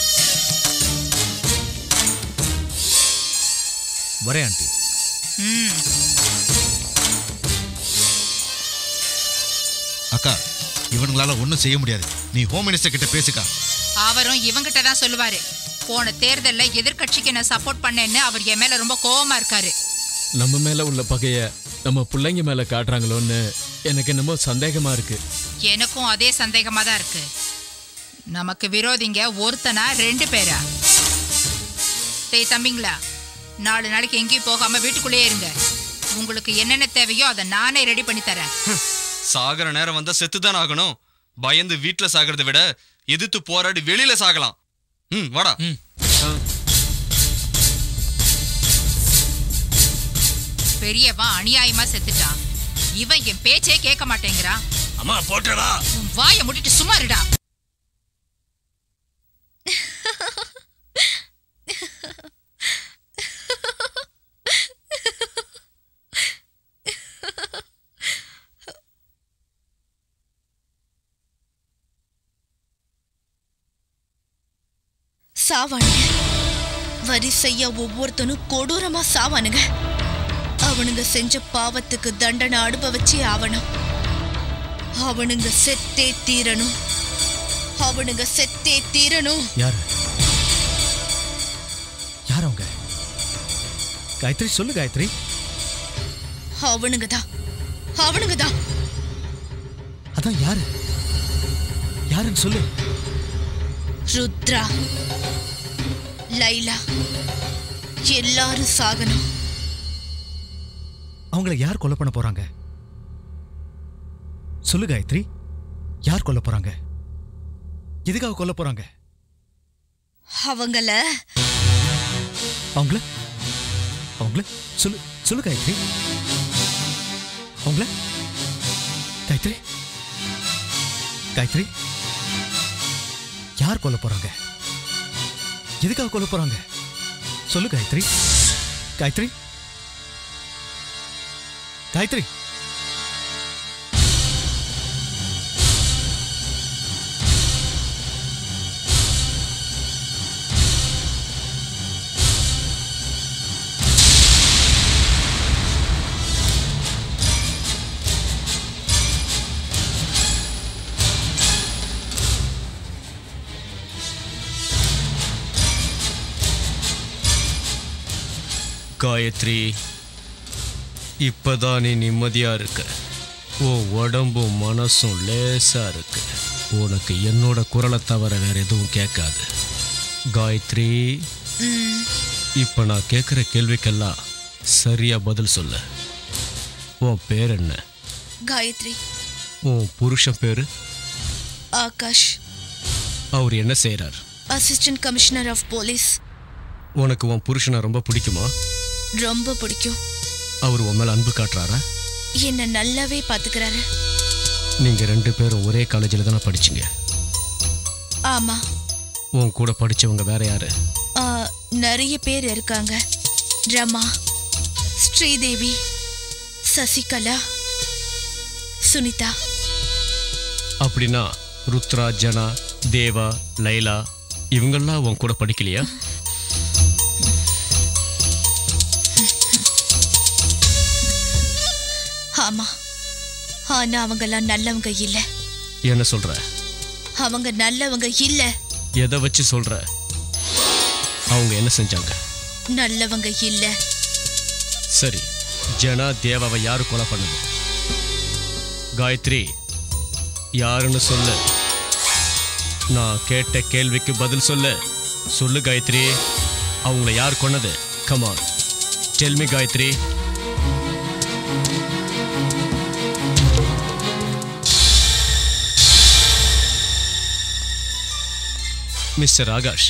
வரேன் ஆண்டி ம் அக்கா இவனுங்களால ஒன்றும் செய்ய முடியாது நீ ஹோம் மினிஸ்டர் கிட்ட பேசுக்கா அவரும் இவங்கிட்ட தான் சொல்லுவாரு போன தேர்தல்ல எதிர்க்கட்சிக்கு நான் சப்போர்ட் பண்ணேன்னு அவர் என் மேல ரொம்ப கோவமா இருக்காரு நம்ம மேல உள்ள பகைய நம்ம பிள்ளைங்க மேல காட்டுறாங்களோன்னு எனக்கு என்னமோ சந்தேகமா இருக்கு எனக்கும் அதே சந்தேகமா தான் இருக்கு நமக்கு விரோதிங்க ஒருத்தனா ரெண்டு பேரா டேய் தம்பிங்களா நாலு நாளைக்கு எங்கேயும் போகாம வீட்டுக்குள்ளேயே இருங்க உங்களுக்கு என்னென்ன தேவையோ அதை நானே ரெடி பண்ணி தரேன் சாகிற நேரம் வந்தா செத்துதான் ஆகணும் பயந்து வீட்ல சாகிறதை விட எதிர்த்து போராடி வெளியில சாகலாம் ம் வாடா பெரியவன் அநியாயமா செத்துட்டான் இவன் என் பேச்சே கேட்க மாட்டேங்கிறான் அம்மா போட்டடா உன் வாயை முடிட்டு சும்மா இருடா சாவானுங்க வரிசையா ஒவ்வொருத்தனும் கொடூரமா சாவானுங்க அவனுங்க செஞ்ச பாவத்துக்கு தண்டனை அனுபவிச்சே ஆவணும் அவனுங்க செத்தே தீரணும் அவனுங்க செத்தே தீரணும் யார் யார் அவங்க காயத்ரி சொல்லு காயத்ரி அவனுங்க தான் அவனுங்க தான் அதான் யாரு யாருன்னு சொல்லு ருத்ரா லைலா எல்லாரும் சாகணும் அவங்கள யார் கொலை பண்ண போறாங்க சொல்லு காயத்ரி யார் கொல்ல போறாங்க எதுக்காக கொல்ல போறாங்க அவங்கள அவங்கள அவங்கள சொல்லு சொல்லு காயத்ரி அவங்கள காயத்ரி காயத்ரி யார் கொல்ல போறாங்க எதுக்காக கொல்ல போறாங்க சொல்லு காயத்ரி காயத்ரி காயத்ரி காயத்ரி இப்பதான் நீ நிம்மதியா இருக்க உன் உடம்பும் மனசும் லேசா இருக்கு உனக்கு என்னோட குரலை தவிர வேற எதுவும் கேட்காது காயத்ரி ம், இப்ப நான் கேட்குற கேள்விக்கெல்லாம் சரியா பதில் சொல்லு உன் பேர் என்ன காயத்ரி உன் புருஷன் பேரு ஆகாஷ் அவர் என்ன செய்றார் அசிஸ்டன்ட் கமிஷனர் ஆஃப் போலீஸ் உனக்கு உன் புருஷனை ரொம்ப பிடிக்குமா ரொம்ப பிடிக்கும் அவர் உன் மேல அன்பு காட்டுறாரா என்ன நல்லாவே பாத்துக்கிறாரு நீங்க ரெண்டு பேரும் ஒரே காலேஜில் தானே படிச்சீங்க ஆமா உன் கூட படிச்சவங்க வேற யாரு ஆ, நிறைய பேர் இருக்காங்க ரமா ஸ்ரீதேவி சசிகலா சுனிதா அப்படின்னா ருத்ரா ஜனா தேவா லைலா இவங்கெல்லாம் உன் கூட படிக்கலையா ஆமா ஆனா அவங்கெல்லாம் நல்லவங்க இல்ல என்ன சொல்ற அவங்க நல்லவங்க இல்ல எதை வச்சு சொல்ற அவங்க என்ன செஞ்சாங்க நல்லவங்க இல்ல சரி ஜனா தேவாவை யாரு கொலை பண்ணுது காயத்ரி யாருன்னு சொல்லு நான் கேட்ட கேள்விக்கு பதில் சொல்லு சொல்லு காயத்ரி அவங்கள யார் கொன்னது come on tell me Gayathri mister Akash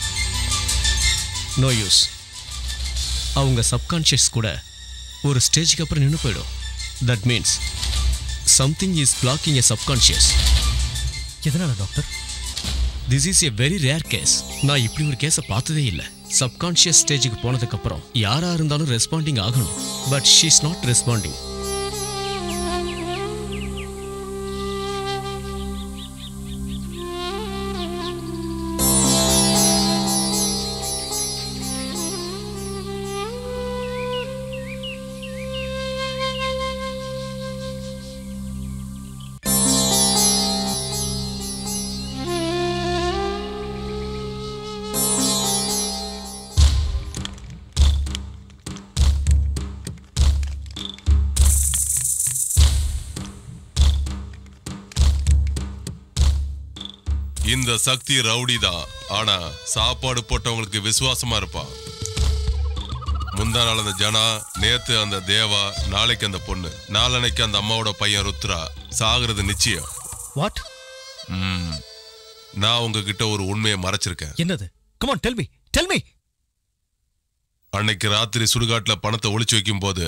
no use அவங்க சப்கான்ஷியஸ் கூட ஒரு ஸ்டேஜுக்கு அப்புறம் நின்று போயிடும் that means something is blocking a subconscious எதனால doctor this is a very rare case நான் இப்படி ஒரு கேஸை பார்த்ததே இல்லை சப்கான்ஷியஸ் ஸ்டேஜுக்கு போனதுக்கு அப்புறம் யாரா இருந்தாலும் ரெஸ்பாண்டிங் ஆகணும் but she is not responding இந்த சக்தி ரவுடி தான் ஆனா சாப்பாடு போட்டவங்களுக்கு விசுவாசமா இருப்பான் முந்தா நாள் அந்த ஜனா நேத்து அந்த தேவா நாளைக்கு அந்த பொண்ணு நாளனைக்கு அந்த அம்மாவோட பையன் ருத்ரா சாகுறது நிச்சயம் வாட் ம். நான் உங்ககிட்ட ஒரு உண்மையை மறைச்சிருக்கேன் என்னது come on tell me tell me அன்னைக்கு ராத்திரி சுடுகாட்டுல பணத்தை ஒளிச்சு வைக்கும் போது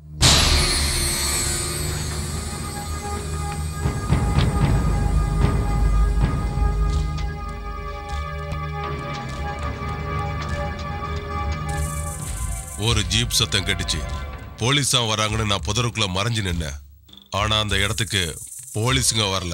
ஒரு ஜீப் சத்தம் கேட்டுச்சு போலீஸா வராங்கன்னு நான் புதருக்குள்ள மறைஞ்சு நின்னேன் ஆனா அந்த இடத்துக்கு போலீஸுங்க வரல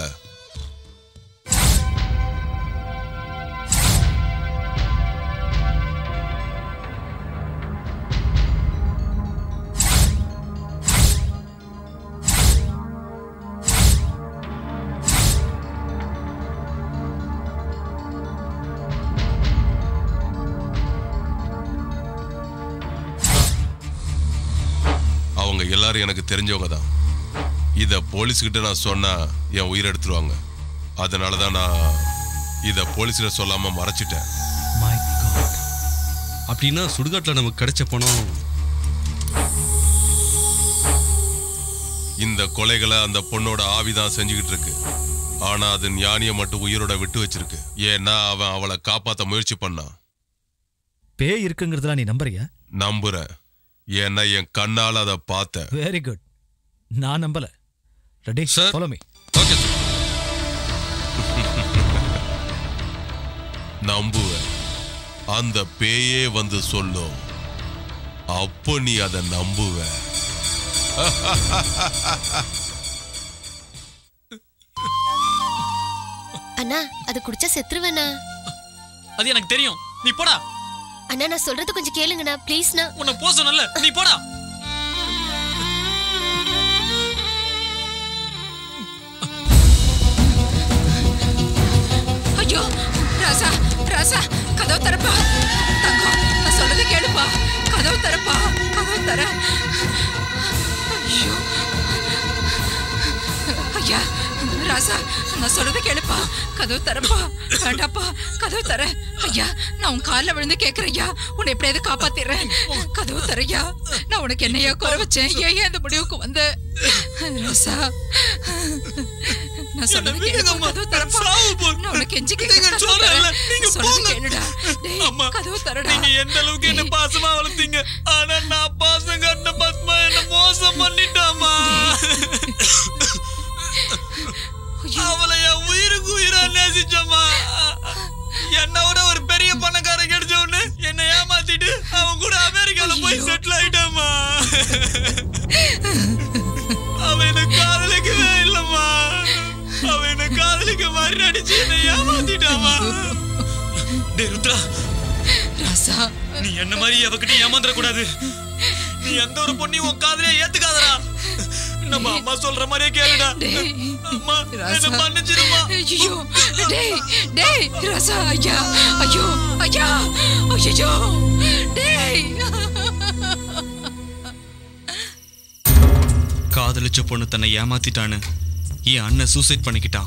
அவங்க எல்லாரும் எனக்கு தெரிஞ்சவங்க தான் இத போலீஸ்கிட்ட நான் சொன்னா என் உயிரை எடுத்துருவாங்க அதனால தான் நான் இத போலீஸ்ல சொல்லாம மறைச்சிட்டேன் அப்படின்னா சுடுகாட்டில் நமக்கு கிடைச்ச பணம் இந்த கொலைகளை அந்த பொண்ணோட ஆவிதான் செஞ்சுக்கிட்டு இருக்கு ஆனா அது ஞானிய மட்டும் உயிரோட விட்டு வச்சிருக்கு ஏன்னா அவன் அவளை காப்பாத்த முயற்சி பண்ணான் பேய் இருக்குங்கிறதுலாம் நீ நம்புறியா நம்புறேன் ஏன்னா என் கண்ணால அதை பார்த்தேன் வெரி குட் நான் நம்பல ரெடி ஃபாலோ மீ ஓகே நம்புவேன் அந்த பேயே வந்து சொல்லும் அப்போ நீ அதை நம்புவ அண்ணா அது குடிச்சா செத்துருவேண்ணா அது எனக்கு தெரியும் நீ போடா அண்ணா நான் சொல்றது கொஞ்சம் கேளுங்கண்ணா ப்ளீஸ்ண்ணா உன்னை போ சொன்னல நீ போடா ஐயோ ராசா ராசா கதவு தரப்பா தங்கம் நான் சொல்றது கேளுப்பா கதவு தரப்பா கதவு தர ஐயோ ஐயா ராசா நான் சொல்றது கேளுப்பா கதவு தரப்பா வேண்டாப்பா கதவு தர ஐயா நான் உன் காலில் விழுந்து கேட்கிறேன் ஐயா உன்னை எப்படியாவது காப்பாத்திடுறேன் கதவு தரையா நான் உனக்கு என்னையா குறை வச்சேன் ஏன் ஏன் இந்த முடிவுக்கு வந்த ராசா நான் சொல்றது கேளுப்பா கதவு தரப்பா நான் உனக்கு எஞ்சி கேட்கிறேன் கதவு தரேன். சொல்றது கேளுடா டேய், கதவு தரடா நீங்க எந்த அளவுக்கு என்ன பாசமா வளர்த்தீங்க ஆனா நான் பாசம் கட்ட பத்மா என்ன மோசம் பண்ணிட்டாமா அவளை என் உயிருக்கு உயிரா நேசிச்சம்மா என்ன விட ஒரு பெரிய பணக்காரன் கிடைச்ச உடனே என்னை ஏமாத்திட்டு அவன் கூட அமெரிக்கால போய் செட்டில் ஆயிட்டாமா அவன் என்ன காதலிக்கவே போயிட்டாமா டேய் ருத்ரா ராசா நீ என்ன மாதிரி அவகிட்ட ஏமாந்துட கூடாது நீ எந்த ஒரு பொண்ணையும் உன் காதலே ஏத்துக்காதடா நம்ம அம்மா சொல்ற மாதிரியே கேளுடா அம்மா என்ன மன்னிச்சிருமா ஐயோ டேய் டேய் ராசா ஐயா ஐயோ ஐயா ஐயோ டேய் காதலிச்ச பொண்ணு தன்னை ஏமாத்திட்டான்னு என் அண்ணன் சூசைட் பண்ணிக்கிட்டான்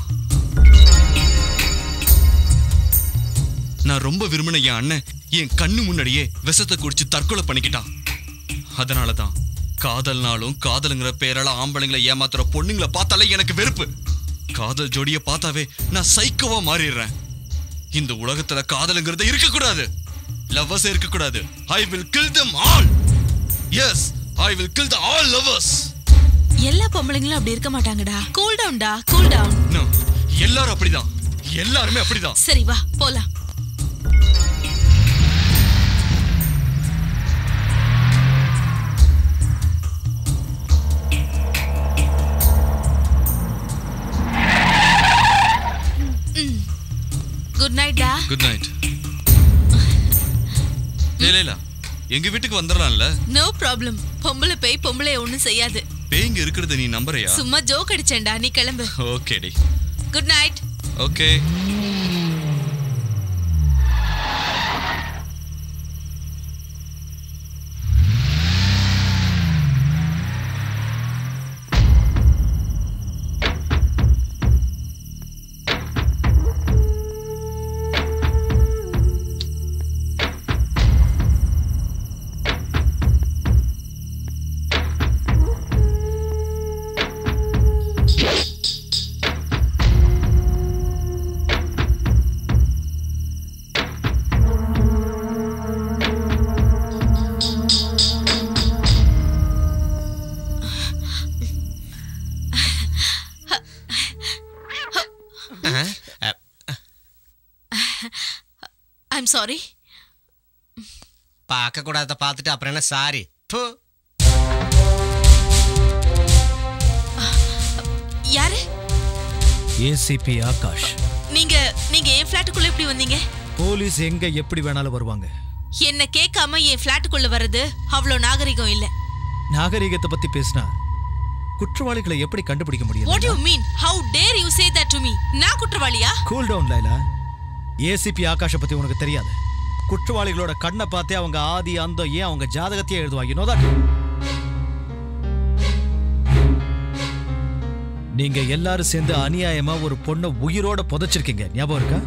நான் ரொம்ப விரும்பின என் அண்ணன் என் கண்ணு முன்னாடியே விஷத்தை குடிச்சு தற்கொலை பண்ணிக்கிட்டான் அதனால தான் காதல்னாலும் காதலுங்கிற பேரால ஆம்பளைங்களை ஏமாத்துற பொண்ணுங்களை பார்த்தாலே எனக்கு வெறுப்பு காதல் ஜோடியை பார்த்தாவே நான் சைக்கோவா மாறிடுறேன் இந்த உலகத்துல காதலுங்கிறது இருக்கக்கூடாது லவ்வர்ஸ் இருக்கக்கூடாது I will kill them all yes I will kill the all lovers எல்லா பொம்பளைங்களும் அப்படி இருக்க மாட்டாங்கடா கூல் டவுன்டா கூல் டவுன் No, எல்லாரும் அப்படிதான் எல்லாருமே அப்படிதான் சரி வா போலாம் குட் நைட் டா குட் நைட் லைலா எங்க வீட்டுக்கு வந்துடலாம்ல நோ ப்ராப்ளம் பொம்பளை பேய் பொம்பளை ஒண்ணும் செய்யாது பேய்ங்க இருக்கிறத நீ நம்புறியா சும்மா ஜோக் அடிச்சேன்டா நீ கிளம்பு ஓகேடி good night okay I'm sorry பார்க்க கூடாத பார்த்துட்டு அப்புறம் என்ன சாரி யாரு ஏசிபி ஆகாஷ் நீங்க நீங்க என் ஃபிளாட்டுக்குள்ள எப்படி வந்தீங்க போலீஸ் எங்க எப்படி வேணாலும் வருவாங்க என்ன கேட்காம என் ஃபிளாட்டுக்குள்ள வர்றது அவ்வளோ நாகரிகம் இல்ல நாகரிகத்தை பத்தி பேசினா குற்றவாளிகளை எப்படி கண்டுபிடிக்க முடியும் what you mean how dare you say that to me நான் குற்றவாளியா கூல் டவுன் லைலா ஏசிபி ஆகாஷை பத்தி உனக்கு தெரியாது குற்றவாளிகளோட கண்ணை பார்த்தே அவங்க ஆதி அந்தம் ஏன் அவங்க ஜாதகத்தையே எழுதுவாங்க you know that? நீங்க எல்லாரும் சேர்ந்து அநியாயமா ஒரு பொண்ணை உயிரோட புதைச்சிருக்கீங்க ஞாபகம் இருக்கா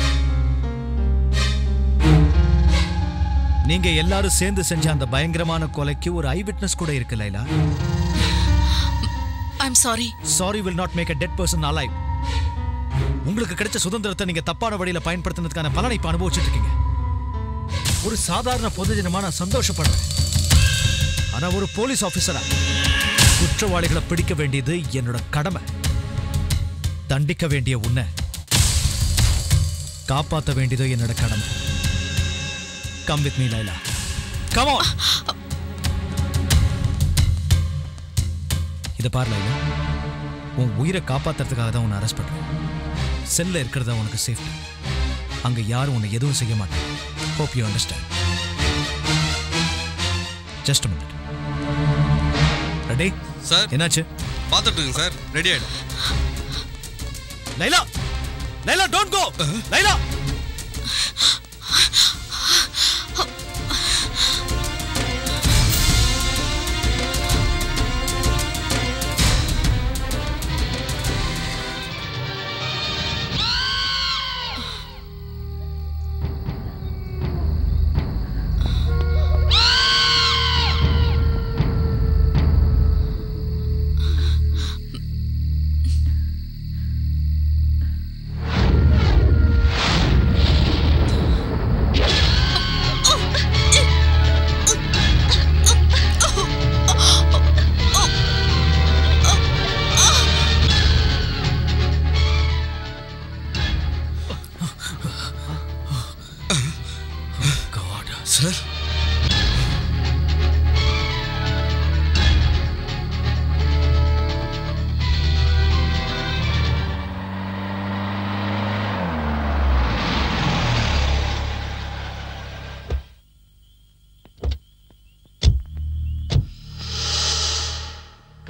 நீங்க எல்லாரும் சேர்ந்து செஞ்ச அந்த பயங்கரமான கொலைக்கு ஒரு ஐ விட்னஸ் கூட இருக்கு Laila I'm sorry sorry will not make a dead person alive உங்களுக்கு கிடைச்ச சுதந்திரத்தை நீங்க தப்பான வழியில பயன்படுத்தினதுக்கான பலனை இப்ப அனுபவிச்சுட்டு இருக்கீங்க ஒரு சாதாரண பொதுஜனமா நான் சந்தோஷப்படுறேன் ஆனா ஒரு போலீஸ் ஆபீசரா குற்றவாளிகளை பிடிக்க வேண்டியது என்னோட கடமை தண்டிக்க வேண்டிய உன்னை காப்பாத்த வேண்டியது என்னோட கடமை come with me Laila come on இத பாரு லைலா உன் உயிரை காப்பாத்துறதுக்காக தான் உன்னை அரெஸ்ட் பண்றேன் செல்ல இருக்கிறதா உனக்கு சேஃப்டி அங்க யாரும் உன்னை எதுவும் செய்ய மாட்டாங்க hope you understand just minute ready sir என்னாச்சு பார்த்துட்டு இருக்கேன் சார் ரெடி ஆயிடும் Laila Laila don't go Laila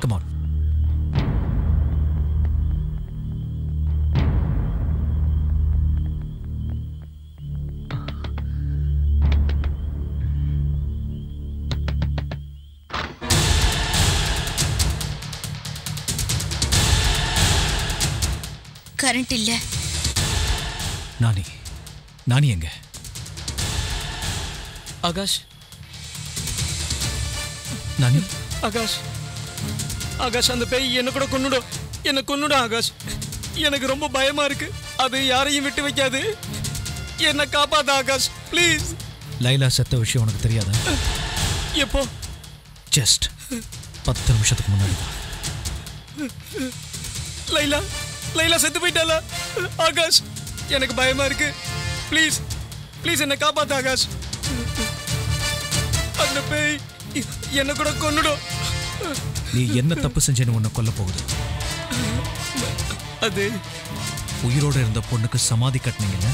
come on current இல்ல நானி நானி எங்க ஆகாஷ் நானி ஆகாஷ் ஆகாஷ் அந்த பேய் என்ன கூட கொன்னுடும் என்ன கொன்னுடும் ஆகாஷ் எனக்கு ரொம்ப பயமா இருக்கு அது யாரையும் விட்டு வைக்காது என்ன காப்பாத்த ஆகாஷ் ப்ளீஸ் லைலா செத்த விஷயம் உனக்கு தெரியாதா எப்போ ஜஸ்ட் பத்து நிமிஷத்துக்கு முன்னாடி தான் லைலா லைலா செத்து போயிட்டாளா ஆகாஷ் எனக்கு பயமா இருக்கு ப்ளீஸ் ப்ளீஸ் என்ன காப்பாத்து ஆகாஷ் அந்த பேய் என்ன கூட கொன்னுடும் நீ என்ன தப்பு செஞ்சேன்னு உன்னை கொல்ல போகுது அது உயிரோட இருந்த பொண்ணுக்கு சமாதி கட்டினீங்கல்ல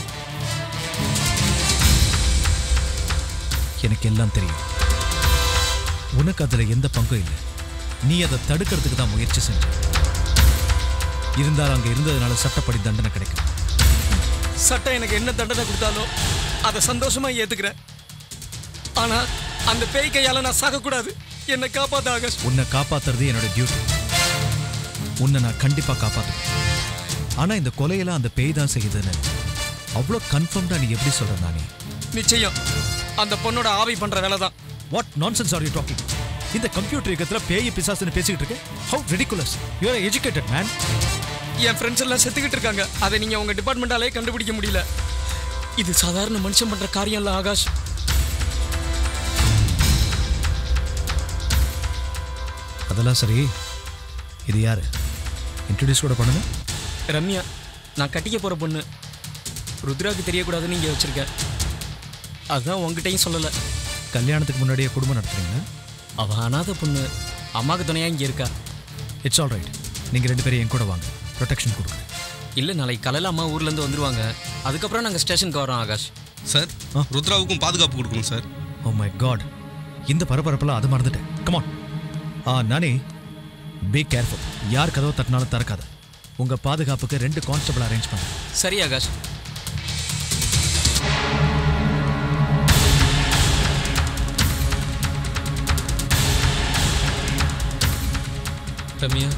எனக்கு எல்லாம் தெரியும் உனக்கு அதுல எந்த பங்கும் இல்லை நீ அதை தடுக்கிறதுக்கு தான் முயற்சி செஞ்ச இருந்தாலும் அங்க இருந்ததுனால சட்டப்படி தண்டனை கிடைக்கும் சட்டம் எனக்கு என்ன தண்டனை கொடுத்தாலும் அதை சந்தோஷமா ஏத்துக்கிறேன் ஆனா அந்த பேய் கையால நான் சாகக்கூடாது என்னை காப்பாத்த ஆகாஷ் உன்னை காப்பாத்துறது என்னோட டியூட்டி உன்னை நான் கண்டிப்பா காப்பாத்துவேன் ஆனா இந்த கொலையெல்லாம் அந்த பேய் தான் செய்யுதுன்னு அவ்வளோ கன்ஃபார்ம்டா நீ எப்படி சொல்ற நானே நிச்சயம் அந்த பொண்ணோட ஆவி பண்ற வேலை தான் what nonsense are you talking இந்த கம்ப்யூட்டர் யுகத்துல பேய் பிசாசுன்னு பேசிக்கிட்டு இருக்க how ridiculous you are educated man என் ஃப்ரெண்ட்ஸ் எல்லாம் செத்துக்கிட்டு இருக்காங்க அதை நீங்க உங்க டிபார்ட்மெண்டாலே கண்டுபிடிக்க முடியல இது சாதாரண மனுஷன் பண்ற காரியம் இல்ல ஆகாஷ் அதெல்லாம் சரி இது யாரு இன்ட்ரடியூஸ் கூட பண்ணுங்க ரம்யா நான் கட்டிக்க போற பொண்ணு ருத்ராக்கு தெரியக்கூடாதுன்னு இங்க வச்சிருக்கேன் அதான் உங்ககிட்டயும் சொல்லல கல்யாணத்துக்கு முன்னாடியே குடும்பம் நடத்துறீங்களா அவ அனாதை பொண்ணு அம்மாக்கு துணையா இங்க இருக்கா இட்ஸ் ஆல் ரைட் நீங்க ரெண்டு பேரும் என் கூட வாங்க ப்ரொடெக்ஷன் கொடுக்குறேன் இல்ல நாளைக்கு காலையில அம்மா ஊர்ல இருந்து வந்துருவாங்க அதுக்கப்புறம் நாங்க ஸ்டேஷனுக்கு வரோம் ஆகாஷ் சார் ருத்ராவுக்கும் பாதுகாப்பு கொடுக்கணும் சார் ஓ மை காட் இந்த பரபரப்பெல்லாம் அது மறந்துட்டேன் கமான் ஆ நானே பி கேர்ஃபுல் யார் கதவை தட்டினாலும் திறக்காத உங்க பாதுகாப்புக்கு ரெண்டு கான்ஸ்டபிள் அரேஞ்ச் பண்ணு சரி Akash Ramya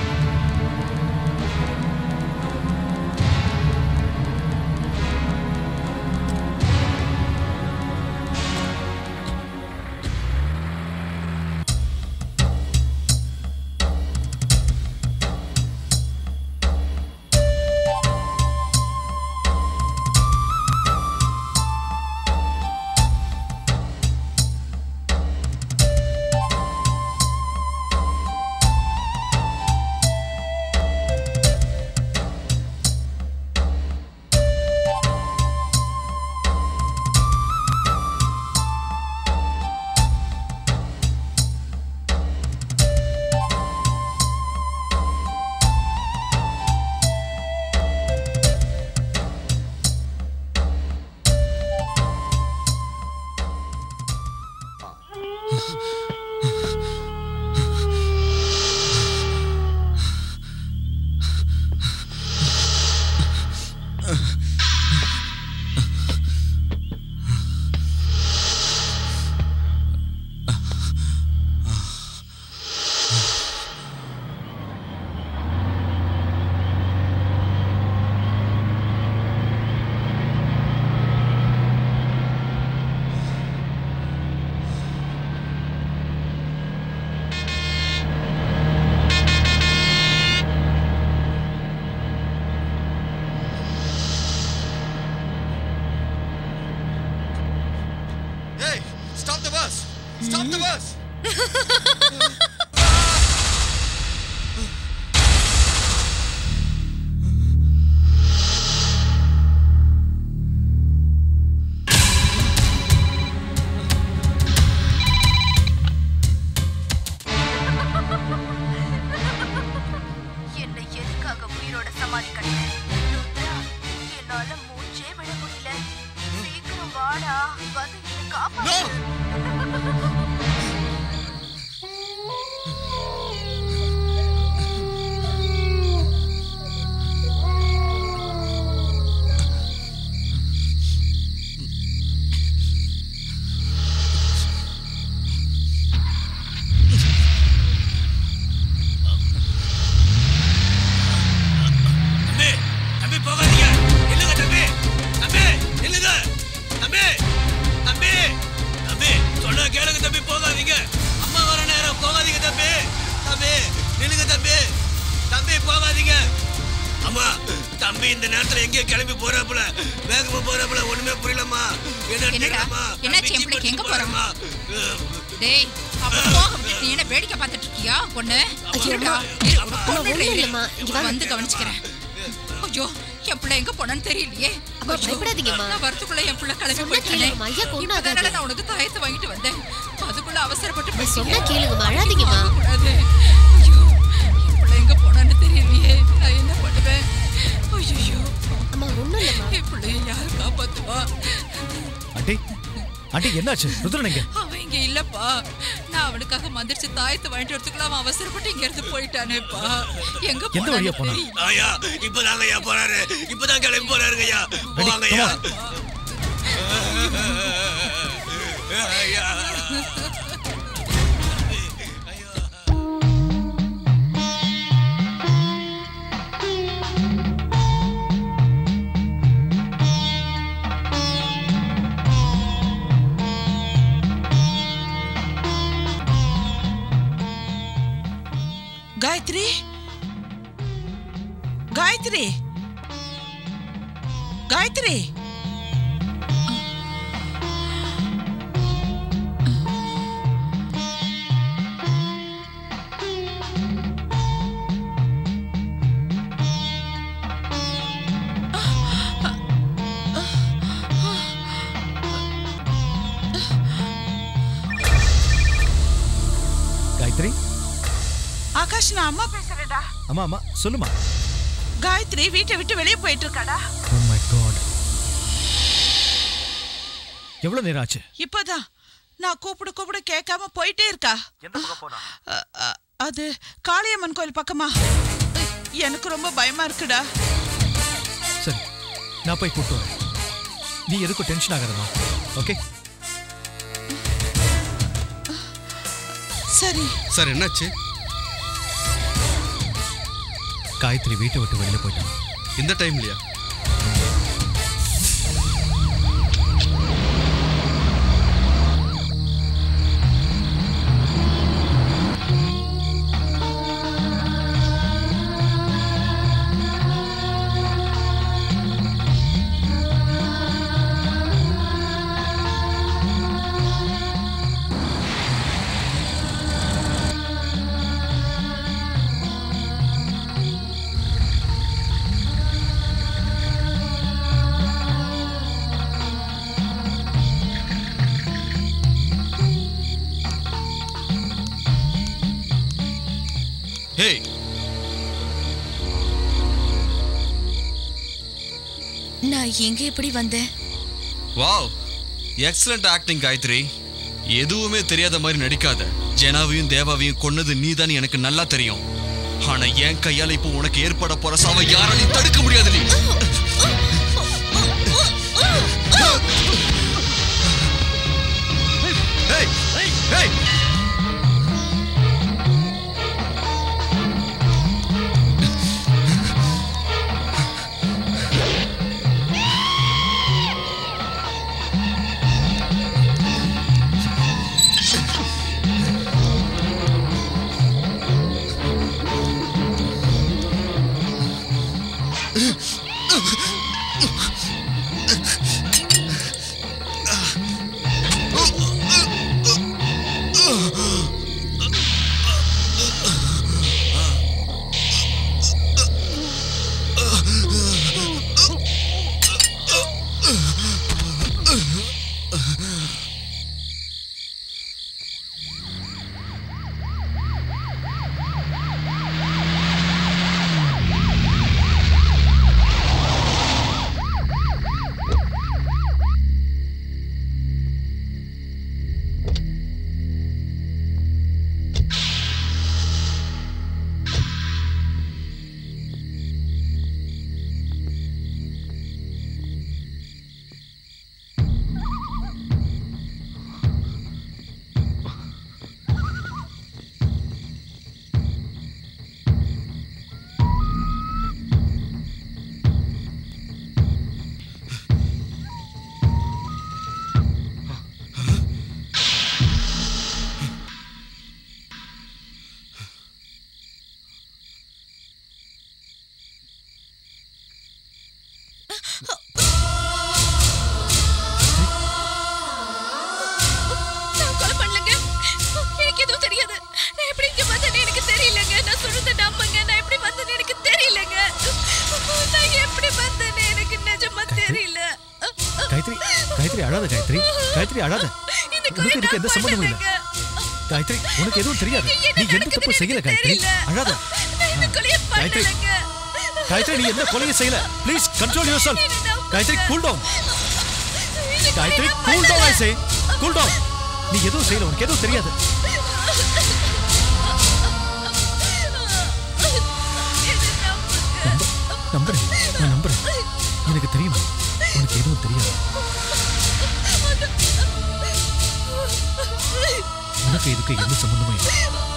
Hey, stop the bus! Stop the bus! என்னை எதுக்காக உயிரோட சமாதி கட்டின ருத்ரா என்னால மூச்சே விட முடியல சீக்கிரம் வாடா வந்து என்னை காப்பாத்து தம்பி போகாதீங்க அம்மா தம்பி இந்த நேரத்துல எங்கேயோ கிளம்பி போறாப்புல வேகமா போறாப்புல ஒண்ணுமே புரியலம்மா என்ன என்னடா தெரியலம்மா என்னாச்சு என் பிள்ளைக்கு எங்க போறாமா டேய் அவன் போக விட்டுட்டு நீ என்ன வேடிக்கை பார்த்துட்டு இருக்கியா பொண்ணு இருடா இரு, உனக்கு அம்மா, பொண்ணு ஒண்ணும் இரு. இல்லம்மா, இங்க வாங்க. வந்து கவனிச்சுக்கிறேன் ஐயோ என் பிள்ளை எங்க போனான்னு தெரியலையே அம்மா, ஐயோ, பயப்படாதீங்கம்மா. நான் வரத்துக்குள்ள என் பிள்ளை கிளம்பி சொன்னா போயிட்டானே கேளுங்கம்மா, ஐயா கொண்டு இப்பதானே நான் உனக்கு தாயத்தை வாங்கிட்டு வந்தேன் அதுக்குள்ள அவசரப்பட்டு நான் சொன்னா பேசிட்டேன். கேளுங்கம்மா, அழாதீங்கம்மா. வாங்கக்கூடாது. ஐயோ என் பிள்ளை எங்க போனான்னு தெரியலையே நான் என்ன பண்ணுவேன் ஐயோ அம்மா ஒண்ணும் இல்லம்மா என் பிள்ளைய யாரு காப்பாத்துவா ஆண்டி ஆண்டி என்னாச்சு ருத்ரன் எங்க அவன் இங்க இல்லப்பா நான் அவனுக்காக மந்திரிச்சு தாயத்தை வாங்கிட்டு வரதுக்குள்ள அவன் அவசரப்பட்டு இங்க இருந்து போயிட்டானேப்பா எங்க எந்த வழியா போனா? தெரியல. ஐயா இப்பதாங்க ஐயா போறாரு இப்பதான் கிளம்பி போறாருங்க ஐயா போவாங்க ஐயா ஐயா காயத்ரி காயத்ரி காயத்ரி காயத்ரி ஆகாஷ் நான் அம்மா பேசுறேன்டா அம்மா அம்மா சொல்லுமா காயத்ரி வீட்டை விட்டு வெளியே போயிட்டு இருக்காடா ஓ மை காட் எவ்வளவு நேரம் ஆச்சு இப்பதான் நான் கூப்பிட கூப்பிட கேட்காம போயிட்டே இருக்கா அ- அ- அது காளியம்மன் கோயில் பக்கமா எனக்கு ரொம்ப பயமா இருக்குடா சரி நான் போய் கூப்பிட்டு வரேன் நீ எதுக்கும் டென்ஷன் ஆகாதம்மா ஓகே சரி சார் என்னாச்சு காயத்ரி வீட்டை விட்டு வெளியில போயிட்டான் இந்த டைம்லயா ஹே நான் எங்க எப்படி வந்தேன் வாவ் எக்ஸலண்ட் ஆக்டிங் காயத்ரி எதுவுமே தெரியாத மாதிரி நடிக்காத ஜெனாவையும் தேவாவையும் கொன்னது நீதான் எனக்கு நல்லா தெரியும் ஆனா என் கையால இப்போ உனக்கு ஏற்பட போற சாவை யாராலையும் தடுக்க முடியாது நீ Hey! Hey! அழாத காயத்ரி காயத்ரி அழாத உனக்கு இதுக்கு எந்த சம்பந்தமும் இல்ல காயத்ரி உனக்கு எதுவும் தெரியாது நீ எந்த தப்பு செய்யல காயத்ரி அழாத காயத்ரி காயத்ரி நீ எந்த கொலையும் செய்யல please control yourself Gayathri cool down Gayathri cool down I say cool down நீ எதுவும் செய்யல உனக்கு எதுவும் தெரியாது நம்ப- நம்புறேன் நான் நம்புறேன் எனக்கு தெரியும் உனக்கு எதுவும் தெரியாது உனக்கு இதுக்கு எந்த சம்பந்தமும் இல்லை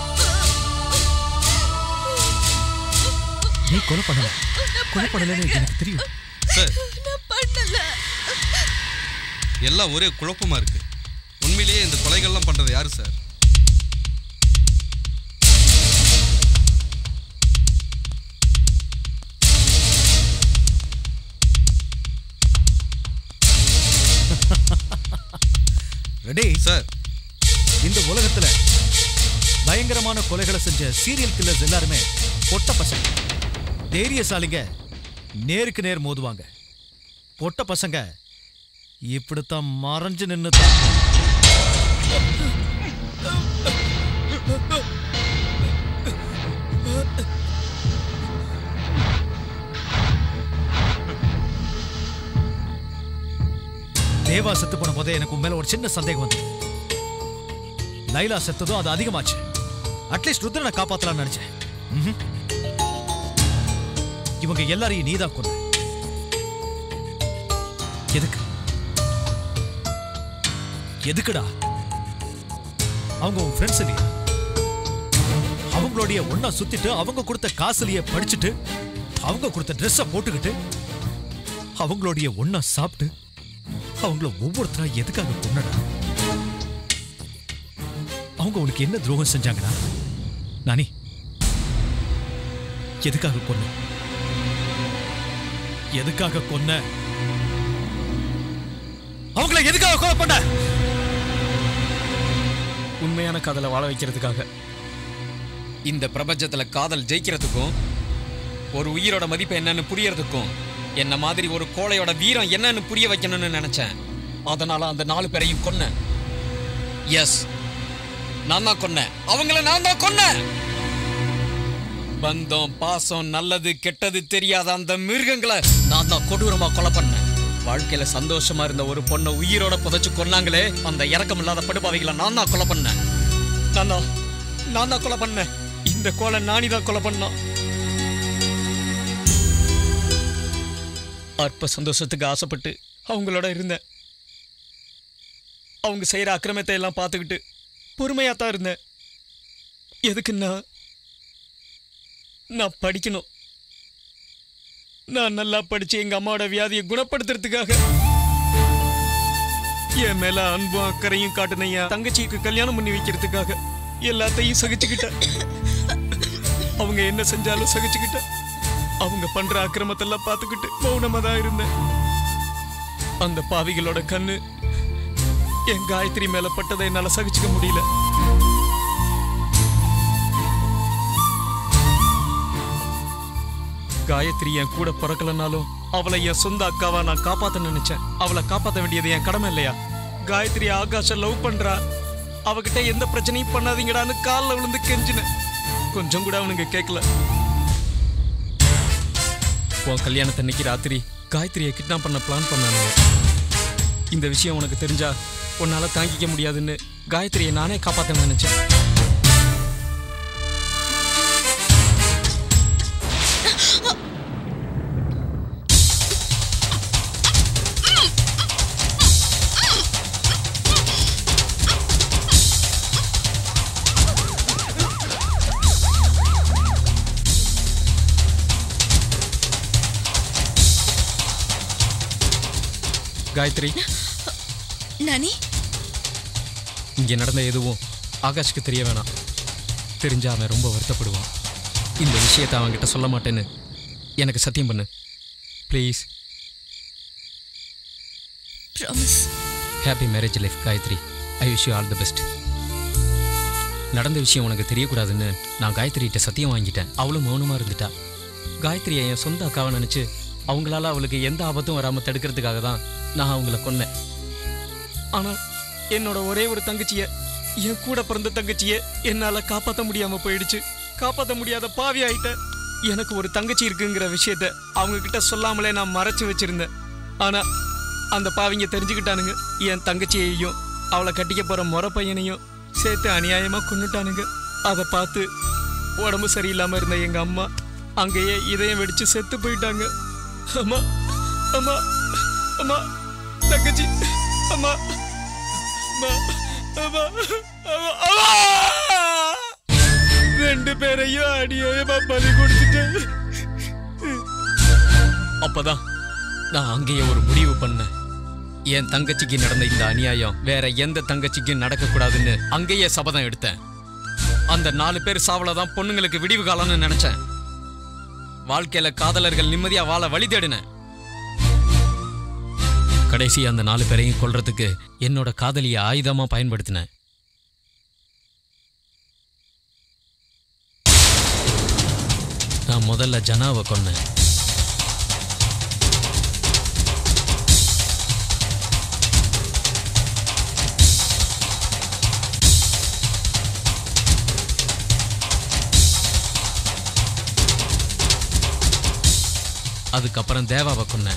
நீ கொலை பண்ணல கொலை பண்ணலன்னு எனக்கு தெரியும் சார் எல்லாம் ஒரே குழப்பமா இருக்கு உண்மையிலேயே இந்த கொலைகள்லாம் பண்றது யாரு சார் ரெடி சார் இந்த உலகத்துல பயங்கரமான கொலைகளை செஞ்ச சீரியல் கில்லர்ஸ் எல்லாருமே பொட்ட பசங்க தைரியசாலிங்க நேருக்கு நேர் மோதுவாங்க பொட்ட பசங்க இப்படித்தான் மறைஞ்சு நின்று தேவா செத்து போன போதே எனக்கு உன் மேல ஒரு சின்ன சந்தேகம் வந்து லைலா செத்ததும் அது அதிகமாச்சு அட்லீஸ்ட் ருத்ரனை காப்பாத்தலாம்னு நினைச்சேன் ம்ஹும். இவங்க எல்லாரையும் நீதான் கொன்ன எதுக்கு எதுக்குடா அவங்க உன் ஃப்ரெண்ட்ஸ் இல்லையா அவங்களுடைய ஒண்ணா சுத்திட்டு அவங்க கொடுத்த காசுலயே படிச்சுட்டு அவங்க கொடுத்த ட்ரெஸ்ஸை போட்டுக்கிட்டு அவங்களுடைய ஒண்ணா சாப்பிட்டு அவங்கள ஒவ்வொருத்தரா எதுக்காக கொன்னடா அவங்க உனக்கு என்ன துரோகம் செஞ்சாங்கடா நானி எதுக்காக கொன்ன எதுக்காக கொன்ன அவங்கள எதுக்காக கொலை பண்ண உண்மையான காதலை வாழ வைக்கிறதுக்காக இந்த பிரபஞ்சத்துல காதல் ஜெயிக்கிறதுக்கும் ஒரு உயிரோட மதிப்பு என்னன்னு புரியறதுக்கும் என்ன மாதிரி ஒரு கோழையோட வீரம் என்னன்னு புரிய வைக்கணும்னு நினைச்சேன் அதனால அந்த நாலு பேரையும் கொன்னேன் எஸ் நான் தான் கொன்னேன் அவங்கள நான் தான் கொன்னேன் பந்தம் பாசம் நல்லது கெட்டது தெரியாத அந்த மிருகங்களை நான் தான் கொடூரமா கொலை பண்ணேன் வாழ்க்கையில சந்தோஷமா இருந்த ஒரு பொண்ணை உயிரோட புதைச்சு கொன்னாங்களே அந்த இறக்கம் இல்லாத படுபாவிகளை நான் தான் கொலை பண்ணேன் நான் தான் நான் தான் கொலை பண்ணேன் இந்த கொலை நானி தான் கொலை பண்ணான் அற்ப சந்தோஷத்துக்கு ஆசைப்பட்டு அவங்களோட இருந்தேன் அவங்க செய்யற அக்கிரமத்தை எல்லாம் பார்த்துக்கிட்டு பொறுமையா தான் இருந்தேன் எதுக்குன்னா நான் படிக்கணும் நான் நல்லா படிச்சு எங்க அம்மாவோட வியாதியை குணப்படுத்துறதுக்காக என் மேல அன்பும் அக்கறையும் காட்டுன என் தங்கச்சிக்கு கல்யாணம் பண்ணி வைக்கிறதுக்காக எல்லாத்தையும் சகிச்சுக்கிட்டேன் அவங்க என்ன செஞ்சாலும் சகிச்சுக்கிட்டேன் அவங்க பண்ற அக்கிரமத்தெல்லாம் பார்த்துக்கிட்டு மௌனமா தான் இருந்தேன் அந்த பாவிகளோட கண்ணு என் காயத்ரி மேல பட்டதை என்னால சகிச்சுக்க முடியல காயத்ரி என் கூட பிறக்கலனாலும் அவளை என் சொந்த அக்காவா நான் காப்பாத்த நினைச்சேன் அவளை காப்பாத்த வேண்டியது என் கடமை இல்லையா காயத்ரி ஆகாஷ லவ் பண்றா அவகிட்ட எந்த பிரச்சனையும் பண்ணாதீங்கடான்னு காலில் விழுந்து கெஞ்சினேன் கொஞ்சம் கூட அவனுங்க கேட்கல உன் கல்யாணத்தன்னைக்கு ராத்திரி காயத்ரியை கிட்னாப் பண்ண பிளான் பண்ணானுங்க இந்த விஷயம் உனக்கு தெரிஞ்சா உன்னால தாங்கிக்க முடியாதுன்னு காயத்ரியை நானே காப்பாத்த நினைச்சேன் காயத்ரி நானி இங்க நடந்த எதுவும் ஆகாஷ்க்கு தெரிய வேணாம் தெரிஞ்சா அவன் ரொம்ப வருத்தப்படுவான் இந்த விஷயத்தை அவன்கிட்ட சொல்ல மாட்டேன்னு எனக்கு சத்தியம் பண்ணு please promise happy marriage life Gayathri I wish you all the best நடந்த விஷயம் உனக்கு தெரியக்கூடாதுன்னு நான் காயத்ரிகிட்ட சத்தியம் வாங்கிட்டேன் அவளும் மௌனமாக இருந்துட்டா காயத்ரியை என் சொந்த அக்காவை நினச்சி அவங்களால அவளுக்கு எந்த ஆபத்தும் வராமல் தடுக்கிறதுக்காக தான் நான் அவங்கள கொன்னேன் ஆனா என்னோட ஒரே ஒரு தங்கச்சிய என் கூட பிறந்த தங்கச்சிய என்னால காப்பாத்த முடியாம போயிடுச்சு காப்பாத்த முடியாத பாவி ஆயிட்டேன் எனக்கு ஒரு தங்கச்சி இருக்குங்கிற விஷயத்த அவங்க கிட்ட சொல்லாமலே நான் மறைச்சு வச்சிருந்தேன் ஆனா அந்த பாவிங்க தெரிஞ்சுக்கிட்டானுங்க என் தங்கச்சியையும் அவளை கட்டிக்க போற முறை பையனையும் சேர்த்து அநியாயமா கொன்னுட்டானுங்க அதை பார்த்து உடம்பு சரியில்லாம இருந்த எங்க அம்மா அங்கேயே இதயம் வெடிச்சு செத்து போயிட்டாங்க அம்மா அம்மா அம்மா தங்கச்சி அம்மா அம்மா அம்மா அம்மா, அம்மா ரெண்டு பேரையும் அநியாயமா பலி கொடுத்துட்டேன் அப்பதான் நான் அங்கேயே ஒரு முடிவு பண்ணேன் என் தங்கச்சிக்கு நடந்த இந்த அநியாயம் வேற எந்த தங்கச்சிக்கும் நடக்கக்கூடாதுன்னு அங்கேயே சபதம் எடுத்தேன் அந்த நாலு பேர் சாவல தான் பொண்ணுங்களுக்கு விடிவு காலம்னு நினைச்சேன் வாழ்க்கையில காதலர்கள் நிம்மதியா வாழ வழி தேடினேன் கடைசி அந்த நாலு பேரையும் கொல்றதுக்கு என்னோட காதலியை ஆயுதமா பயன்படுத்தினேன் நான் முதல்ல ஜனாவை கொன்னேன் அதுக்கப்புறம் தேவாவை கொன்னேன்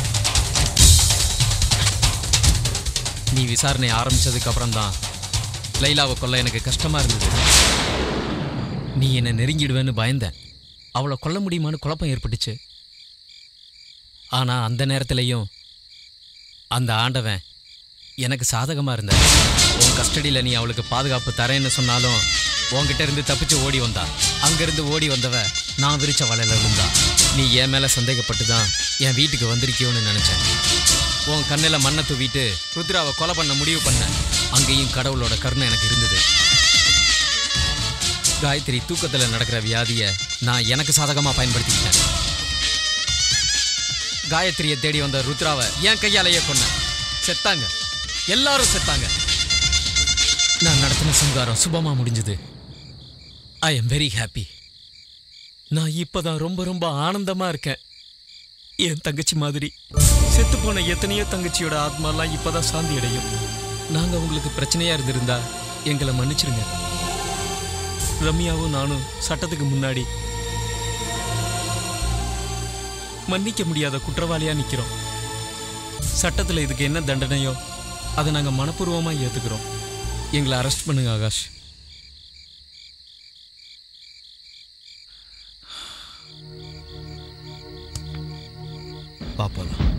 நீ விசாரணை ஆரம்பிச்சதுக்கு அப்புறம் தான் லைலாவை கொல்ல எனக்கு கஷ்டமா இருந்தது நீ என்னை நெருங்கிடுவேன்னு பயந்தேன் அவளை கொல்ல முடியுமான்னு குழப்பம் ஏற்பட்டுச்சு ஆனா அந்த நேரத்திலையும் அந்த ஆண்டவன் எனக்கு சாதகமா இருந்தா உன் கஸ்டடியில் நீ அவளுக்கு பாதுகாப்பு தரேன்னு சொன்னாலும் உன்கிட்ட இருந்து தப்பிச்சு ஓடி வந்தா அங்கிருந்து ஓடி வந்தவ நான் விரிச்ச வலையில விழுந்தா நீ என் மேல சந்தேகப்பட்டு தான் என் வீட்டுக்கு வந்திருக்கியோன்னு நினைச்சேன் உன் கண்ணில் மண்ணை தூவிட்டு ருத்ராவை கொலை பண்ண முடிவு பண்ண அங்கேயும் கடவுளோட கருணை எனக்கு இருந்தது காயத்ரி தூக்கத்தில் நடக்கிற வியாதியை நான் எனக்கு சாதகமாக பயன்படுத்திக்கிட்டேன் காயத்ரியை தேடி வந்த ருத்ராவை என் கையாலேயே கொன்னேன் செத்தாங்க எல்லாரும் செத்தாங்க நான் நடத்தின சங்காரம் சுபமா முடிஞ்சது ஐ எம் வெரி ஹாப்பி நான் இப்பதான் ரொம்ப ரொம்ப ஆனந்தமா இருக்கேன் என் தங்கச்சி மாதிரி செத்து போன எத்தனையோ தங்கச்சியோட ஆத்மாலாம் இப்பதான் சாந்தி அடையும் நாங்க உங்களுக்கு பிரச்சனையா இருந்திருந்தா எங்களை மன்னிச்சிருங்க ரம்யாவும் நானும் சட்டத்துக்கு முன்னாடி மன்னிக்க முடியாத குற்றவாளியா நிக்கிறோம் சட்டத்துல இதுக்கு என்ன தண்டனையோ அதை நாங்க மனப்பூர்வமா ஏத்துக்கிறோம் எங்களை அரெஸ்ட் பண்ணுங்க ஆகாஷ் பாப்போலாம்